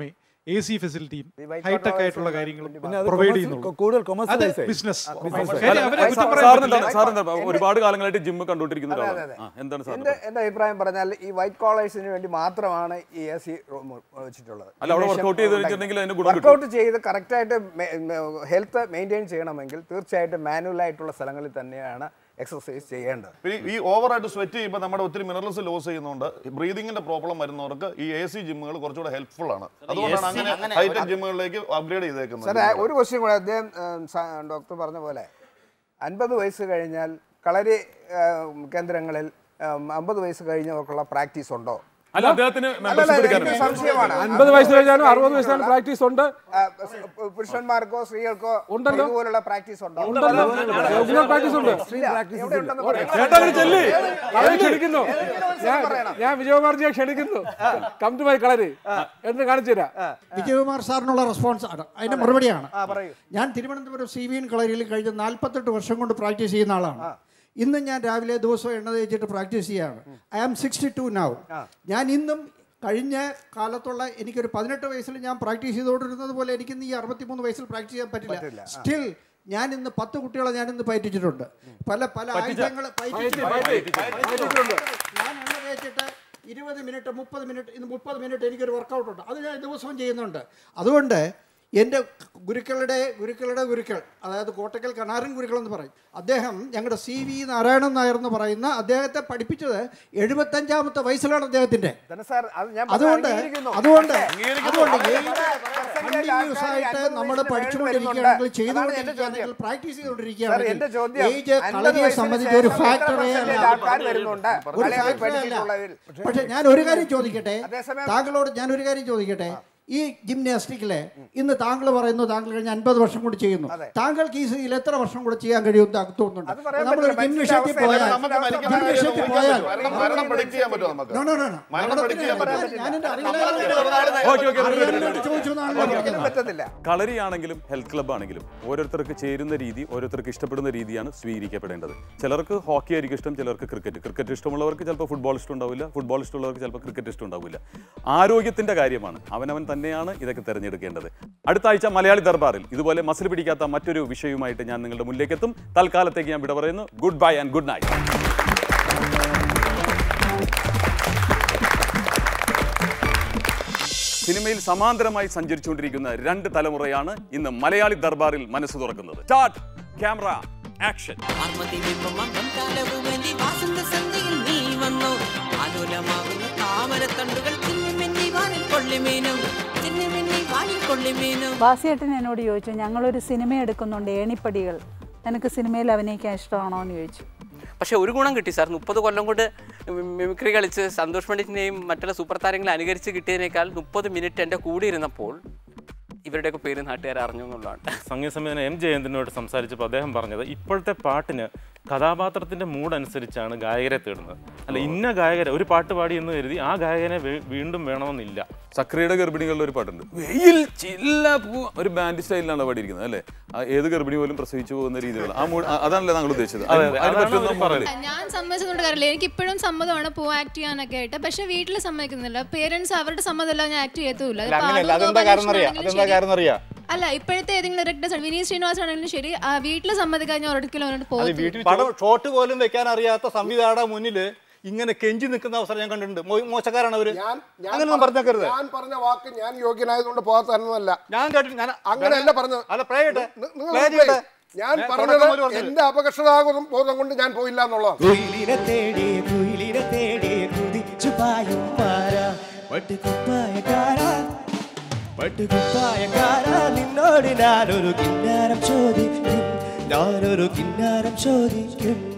എ സി ഫെസിലിറ്റിയും white ഹൈടെക് collar ആയിട്ടുള്ള workers കാര്യങ്ങളും പിന്നെ അത് പ്രൊവൈഡ് commercial- ചെയ്യുന്നുള്ളൂ കൂടുതൽ അത് commercialize ആയി. ബിസിനസ് അല്ല, സാറിന് എന്താണ് സാറിന് എന്താണ് ഒരുപാട് കാലങ്ങളായിട്ട് ജിമ്മ് കണ്ടുകൊണ്ടിരിക്കുന്ന അതെ, ഒരാളാണ് അതെ, ആ, എന്താണ് സാറിന് എന്റെ എന്റെ അഭിപ്രായം പറഞ്ഞാൽ ഈ വൈറ്റ് കോളേഴ്സിന് വേണ്ടി മാത്രമാണ് ഈ എ സി റൂം വെച്ചിട്ടുള്ളത് അല്ല, അവിടെ workout ചെയ്ത് വെച്ചിട്ടുണ്ടെങ്കിൽ അതിന് ഗുണം കിട്ടും. വർക്കൗട്ട് ചെയ്ത് കറക്റ്റായിട്ട് ഹെൽത്ത് മെയിൻറ്റെയിൻ ചെയ്യണമെങ്കിൽ തീർച്ചയായിട്ടും മാനുവൽ ആയിട്ടുള്ള സ്ഥലങ്ങളിൽ തന്നെയാണ് എക്സസൈസ് ചെയ്യേണ്ടത് ഈ ഈ ഓവറായിട്ട് സ്വെറ്റ് ചെയ്യുമ്പോൾ നമ്മുടെ ഒത്തിരി മിനറൽസ് ലോസ് ചെയ്യുന്നുണ്ട് ബ്രീതിങ്ങിന്റെ പ്രോബ്ലം വരുന്നവർക്ക് ഈ എ സി ജിമ്മുകൾ കുറച്ചുകൂടെ ഹെൽപ്ഫുൾ ആണ് അതുകൊണ്ടാണ് അങ്ങനെ അങ്ങനെ ഹൈടെക് ജിമ്മുകളിലേക്ക് അപ്ഗ്രേഡ് ചെയ്തേക്കുന്നത് സാറേ ഒരു ക്വസ്റ്റ്യൻ കൂടെ അദ്ദേഹം ഏം, സ- ഡോക്ടർ പറഞ്ഞ പോലെ അൻപത് വയസ്സ് കഴിഞ്ഞാൽ കളരി ഏം, കേന്ദ്രങ്ങളിൽ അമ്പത് വയസ്സ് കഴിഞ്ഞവർക്കുള്ള പ്രാക്ടീസ് ഉണ്ടോ അല്ല അദ്ദേഹത്തിന് അല്ലല്ല, മെമ്പർഷിപ്പ് എനിക്ക് എടുക്കാനാണ് സംശയമാണ് അൻപത് വയസ്സ് കഴിഞ്ഞാലും അറുപത് വയസ്സിലാണ് പ്രാക്ടീസ് ഉണ്ട് ആ, പു- പുരുഷന്മാർക്കോ സ്ത്രീകൾക്കോ ഉണ്ടല്ലോ. ഇതുപോലുള്ള പ്രാക്ടീസ് ഉണ്ടോ ഉണ്ടല്ലോ. regular practice ഉണ്ട്. ഇല്ല, എവിടെ ഉണ്ടെന്ന് പറയണം. ചേട്ടാ അങ്ങട് ചെല്ല്. കളരി ക്ഷണിക്കുന്നു ഞാൻ ഞാൻ വിജയകുമാർജിയെ ക്ഷണിക്കുന്നു കം ടു മൈ കളരി എന്ന് കാണിച്ചു തരാം വിജയകുമാർ സാറിനുള്ള റെസ്പോൺസ് ആണ് അതിന്റെ മറുപടിയാണ് ആ, പറയൂ. ഞാൻ തിരുവനന്തപുരം സി വി എൻ കളരിയിൽ കഴിഞ്ഞ നാൽപ്പത്തെട്ട് വർഷം കൊണ്ട് പ്രാക്ടീസ് ചെയ്യുന്ന ആളാണ് ഇന്ന് ഞാൻ രാവിലെ ദിവസവും എണ്ണ തേച്ചിട്ട് പ്രാക്ടീസ് ചെയ്യാണ് I am sixty two now ഞാൻ ഇന്നും കഴിഞ്ഞ കാലത്തുള്ള എനിക്കൊരു പതിനെട്ട് വയസ്സിൽ ഞാൻ പ്രാക്ടീസ് ചെയ്തുകൊണ്ടിരുന്നത് പോലെ എനിക്കിന്ന് ഈ അറുപത്തിമൂന്ന് വയസ്സിൽ പ്രാക്ടീസ് ചെയ്യാൻ പറ്റില്ല പറ്റില്ല. ആ. സ്റ്റിൽ ഞാൻ ഇന്ന് പത്ത് കുട്ടികളെ ഞാൻ ഇന്ന് പയറ്റിച്ചിട്ടുണ്ട് പല പല പറ്റിച്ച- ആയുധങ്ങൾ പയറ്റി- പയറ്റി- പയറ്റിച്ചിട്ടുണ്ട്. ഞാൻ എണ്ണ തേച്ചിട്ട് ഇരുപത് മിനിറ്റ് മുപ്പത് മിനിറ്റ് ഇന്ന് മുപ്പത് മിനിറ്റ് എനിക്കൊരു വർക്കൗട്ട് ഉണ്ട് അത് ഞാൻ ദിവസവും ചെയ്യുന്നുണ്ട് അതുകൊണ്ട് എൻ്റെ ഗുരുക്കളുടെ ഗുരുക്കളുടെ ഗുരുക്കൾ അതായത് കോട്ടക്കൽ കണാരൻ ഗുരുക്കൾ എന്ന് പറയും അദ്ദേഹം ഞങ്ങളുടെ സി വി നാരായണൻ നായർ എന്ന് പറയുന്ന അദ്ദേഹത്തെ പഠിപ്പിച്ചത് എഴുപത്തഞ്ചാമത്തെ വയസ്സിലാണ് അദ്ദേഹത്തിൻ്റെ ധന സാർ, അത് ഞാൻ അതുകൊണ്ട് അംഗീകരിക്കുന്നു. അതുകൊണ്ട് പക്ഷേ, അതുകൊണ്ട് പക്ഷേ, ഏത് percentage കണ്ടിന്യൂസ് ആൾക്കാർ ആയിട്ട് അൻപത് നമ്മൾ വയസ്സിന് പഠിച്ചുകൊണ്ടിരിക്കുകയാണെങ്കിൽ മേളിൽ ചെയ്തുകൊണ്ടിരിക്കുകയാണെങ്കിൽ വരുന്നുണ്ട്. പ്രാക്ടീസ് സാർ, ചെയ്തുകൊണ്ടിരിക്കുകയാണെങ്കിൽ എന്റെ ചോദ്യം ഏജ് അൻപത് കളരിയെ വയസ്സിന് സംബന്ധിച്ച് ഒരു ശേഷം ഫാക്ടറേ എത്ര അല്ല percentage ആൾക്കാർ വരുന്നുണ്ട് ഒരു കളരി ഫാക്ടറേ അല്ല പഠിച്ചിട്ടുള്ളവരിൽ പക്ഷെ ഞാൻ ഒരു കാര്യം ചോദിക്കട്ടെ അതേസമയം- താങ്കളോട് ഞാൻ ഒരു കാര്യം ചോദിക്കട്ടെ ഈ ജിംനാസ്റ്റിക്കിലെ ഇന്ന് താങ്കൾ പറയുന്നു താങ്കൾ കഴിഞ്ഞ അൻപത് വർഷം കൂടി ചെയ്യുന്നു താങ്കൾക്ക് ഈ സ്ഥിതിയിൽ എത്ര വർഷം കൂടി ചെയ്യാൻ കഴിയും തോന്നുന്നുണ്ട് പറയാൻ നമ്മളൊരു പറ്റില്ല. ജിംനഷ്യത്തിൽ മനുഷ്യന്റെ പോയാൽ നമുക്ക് മരിക്കാൻ ജിംനഷ്യത്തിൽ കഴിയുമോ? പോയാൽ മരണം മരണം predict ചെയ്യാൻ പറ്റുമോ നമുക്ക് No, no, no, no. മരണം predict ചെയ്യാൻ പറ്റുമോ? ഞാൻ എൻ്റെ ഓക്കേ, ഓക്കേ, അറിയാനായിട്ട് ചോദിച്ചു എന്നാണ് ഞാൻ പറഞ്ഞത്. പറ്റത്തില്ല കളരിയാണെങ്കിലും ഹെൽത്ത് ക്ലബ് ആണെങ്കിലും ഓരോരുത്തർക്ക് ചേരുന്ന രീതി ഓരോരുത്തർക്ക് ഇഷ്ടപ്പെടുന്ന രീതിയാണ് സ്വീകരിക്കപ്പെടേണ്ടത് ചിലർക്ക് ഹോക്കി ആയിരിക്കും ഇഷ്ടം ചിലർക്ക് ക്രിക്കറ്റ് ക്രിക്കറ്റ് ഇഷ്ടമുള്ളവർക്ക് ചിലപ്പോൾ ഫുട്ബോൾ ഇഷ്ടം ഉണ്ടാവില്ല ഫുട്ബോൾ ഇഷ്ടമുള്ളവർക്ക് ചിലപ്പോൾ ക്രിക്കറ്റ് ഇഷ്ടം ഉണ്ടാവില്ല ആരോഗ്യത്തിന്റെ കാര്യമാണ് അവനവൻ തന്നെയാണ് ഇതൊക്കെ തിരഞ്ഞെടുക്കേണ്ടത് അടുത്ത ആഴ്ച മലയാളി ദർബാറിൽ ഇതുപോലെ മസിൽ പിടിക്കാത്ത മറ്റൊരു വിഷയവുമായിട്ട് ഞാൻ നിങ്ങളുടെ മുന്നിലേക്ക് എത്തും തൽക്കാലത്തേക്ക് ഞാൻ വിട പറയുന്നു good bye and good night സിനിമയിൽ സമാന്തരമായി സഞ്ചരിച്ചുകൊണ്ടിരിക്കുന്ന രണ്ട് തലമുറയാണ് ഇന്ന് മലയാളി ദർബാറിൽ മനസ്സ് തുറക്കുന്നത് സ്റ്റാർട്ട് ക്യാമറ ആക്ഷൻ കാലവുമേന്തി വാസന്ത സന്ധ്യയിൽ നീ വന്നു ആലോലമാകുന്ന താമരത്തണ്ടുകൾ ചിന്നിമിന്നി വാനിൽ കൊള്ളിമീനും ചിന്നിമിന്നി വാനിൽ കൊള്ളിമീനും വാസിയേട്ടൻ എന്നോട് ചോദിച്ചു ഞങ്ങളൊരു സിനിമ എടുക്കുന്നുണ്ട് ഏണിപ്പടികൾ നിനക്ക് സിനിമയിൽ അഭിനയിക്കാൻ ഇഷ്ടമാണോ എന്ന് ചോദിച്ചു പക്ഷേ ഒരു ഗുണം കിട്ടി സാർ മുപ്പത് കൊല്ലം കൊണ്ട് മിമിക്രി കളിച്ച് സന്തോഷ് പണ്ഡിറ്റിനെയും മറ്റുള്ള സൂപ്പർ താരങ്ങളെ അനുകരിച്ച് കിട്ടിയതിനേക്കാൾ മുപ്പത് മിനിറ്റ് എൻ്റെ കൂടെ ഇരുന്നപ്പോൾ ഇവരുടെയൊക്കെ പേര് നാട്ടുകാർ അറിഞ്ഞു എന്നുള്ളതാണ് സംഗീത സംവിധാനം എം ജയന്തിനോട് സംസാരിച്ചപ്പോൾ അദ്ദേഹം പറഞ്ഞത് ഇപ്പോഴത്തെ പാട്ടിന് കഥാപാത്രത്തിന്റെ മൂഡ് അനുസരിച്ചാണ് ഗായകരെ തേടുന്നത് അല്ല ഇന്ന ഗായകരെ ഒരു പാട്ട് പാടി എന്ന് കരുതി ആ ഗായകനെ വീ- വീണ്ടും വേണമെന്നില്ല സക്രിയുടെ ഗർഭിണികളുടെ ഒരു പാട്ടുണ്ട് വെയിൽ ചില്ല പൂ ഒരു ബാൻഡ് സ്റ്റൈലിലാണ് പാടിയിരിക്കുന്നത് അല്ലേ ആ ഏത് ഗർഭിണി പോലും പ്രസവിച്ചു പോകുന്ന രീതികൾ ആ മൂഡ് ആ- അതാണല്ലേ താങ്കൾ ഉദ്ദേശിച്ചത് അതെ, അതിന് അതെ. അതിന് അതാണ് പറ്റുന്ന അവർ model. ഞാൻ സമ്മതിച്ചുകൊണ്ട് കാര്യമില്ല എനിക്ക് ഇപ്പോഴും സമ്മതമാണ് പോ ആക്ട് ചെയ്യാനൊക്കെ ആയിട്ട് പക്ഷെ വീട്ടിൽ സമ്മതിക്കുന്നില്ല പേരൻസ് അവരുടെ സമ്മതമല്ല ഞാൻ ആക്ട് ചെയ്യത്തുമില്ല അല്ല അങ്ങനെയല്ല അതെന്താ കാരണം അറിയാം അതെന്താ കാരണം അറിയാം അല്ല ഇപ്പോഴത്തെ ഏതെങ്കിലും ഡയറക്ടേഴ്സ് വിനീത് ശ്രീനിവാസൻ ആണെങ്കിലും ശരി വീട്ടിൽ സമ്മതിക്കാൻ ഞാൻ ഒരിക്കലും അവരോട് അത് പോകും വീട്ടിൽ പടം ഷോട്ട് പോലും വെക്കാൻ അറിയാത്ത സംവിധായകരുടെ മുന്നിൽ ഇങ്ങനെ കെഞ്ചി നിൽക്കുന്ന അവസരം ഞാൻ കണ്ടിട്ടുണ്ട് മോ- മോശക്കാരാണ് അവര് അങ്ങനെ പറഞ്ഞേക്കരുത് ഞാൻ പറഞ്ഞ വാക്ക് ഞാൻ യോഗ്യനായതുകൊണ്ട് പോകാത്തല്ല ഞാൻ കേട്ടിട്ട് ഞാൻ അങ്ങനെയല്ല പറഞ്ഞത് അല്ല പ്ലേ ചെയ്യട്ടെ നി- നിങ്ങൾ പ്ലേ play ചെയ്യട്ടെ ചെയ്യ്. ഞാൻ ഞാൻ പറഞ്ഞത് തുടക്കം മുതൽ പറഞ്ഞത്. എന്റെ അപകർഷതാബോധം ബോധം കൊണ്ട് ഞാൻ പോയില്ല എന്നുള്ളതാണ് കുയിലിനെ തേടി കുയിലിനെ തേടി കുതിച്ചു പായും പാര പട്ടുകുപ്പായക്കാരാ പട്ടുകുപ്പായക്കാരാ നിന്നോട് ഞാനൊരു കിന്നാരം ചോദിക്കും ഞാനൊരു കിന്നാരം ചോദിക്കും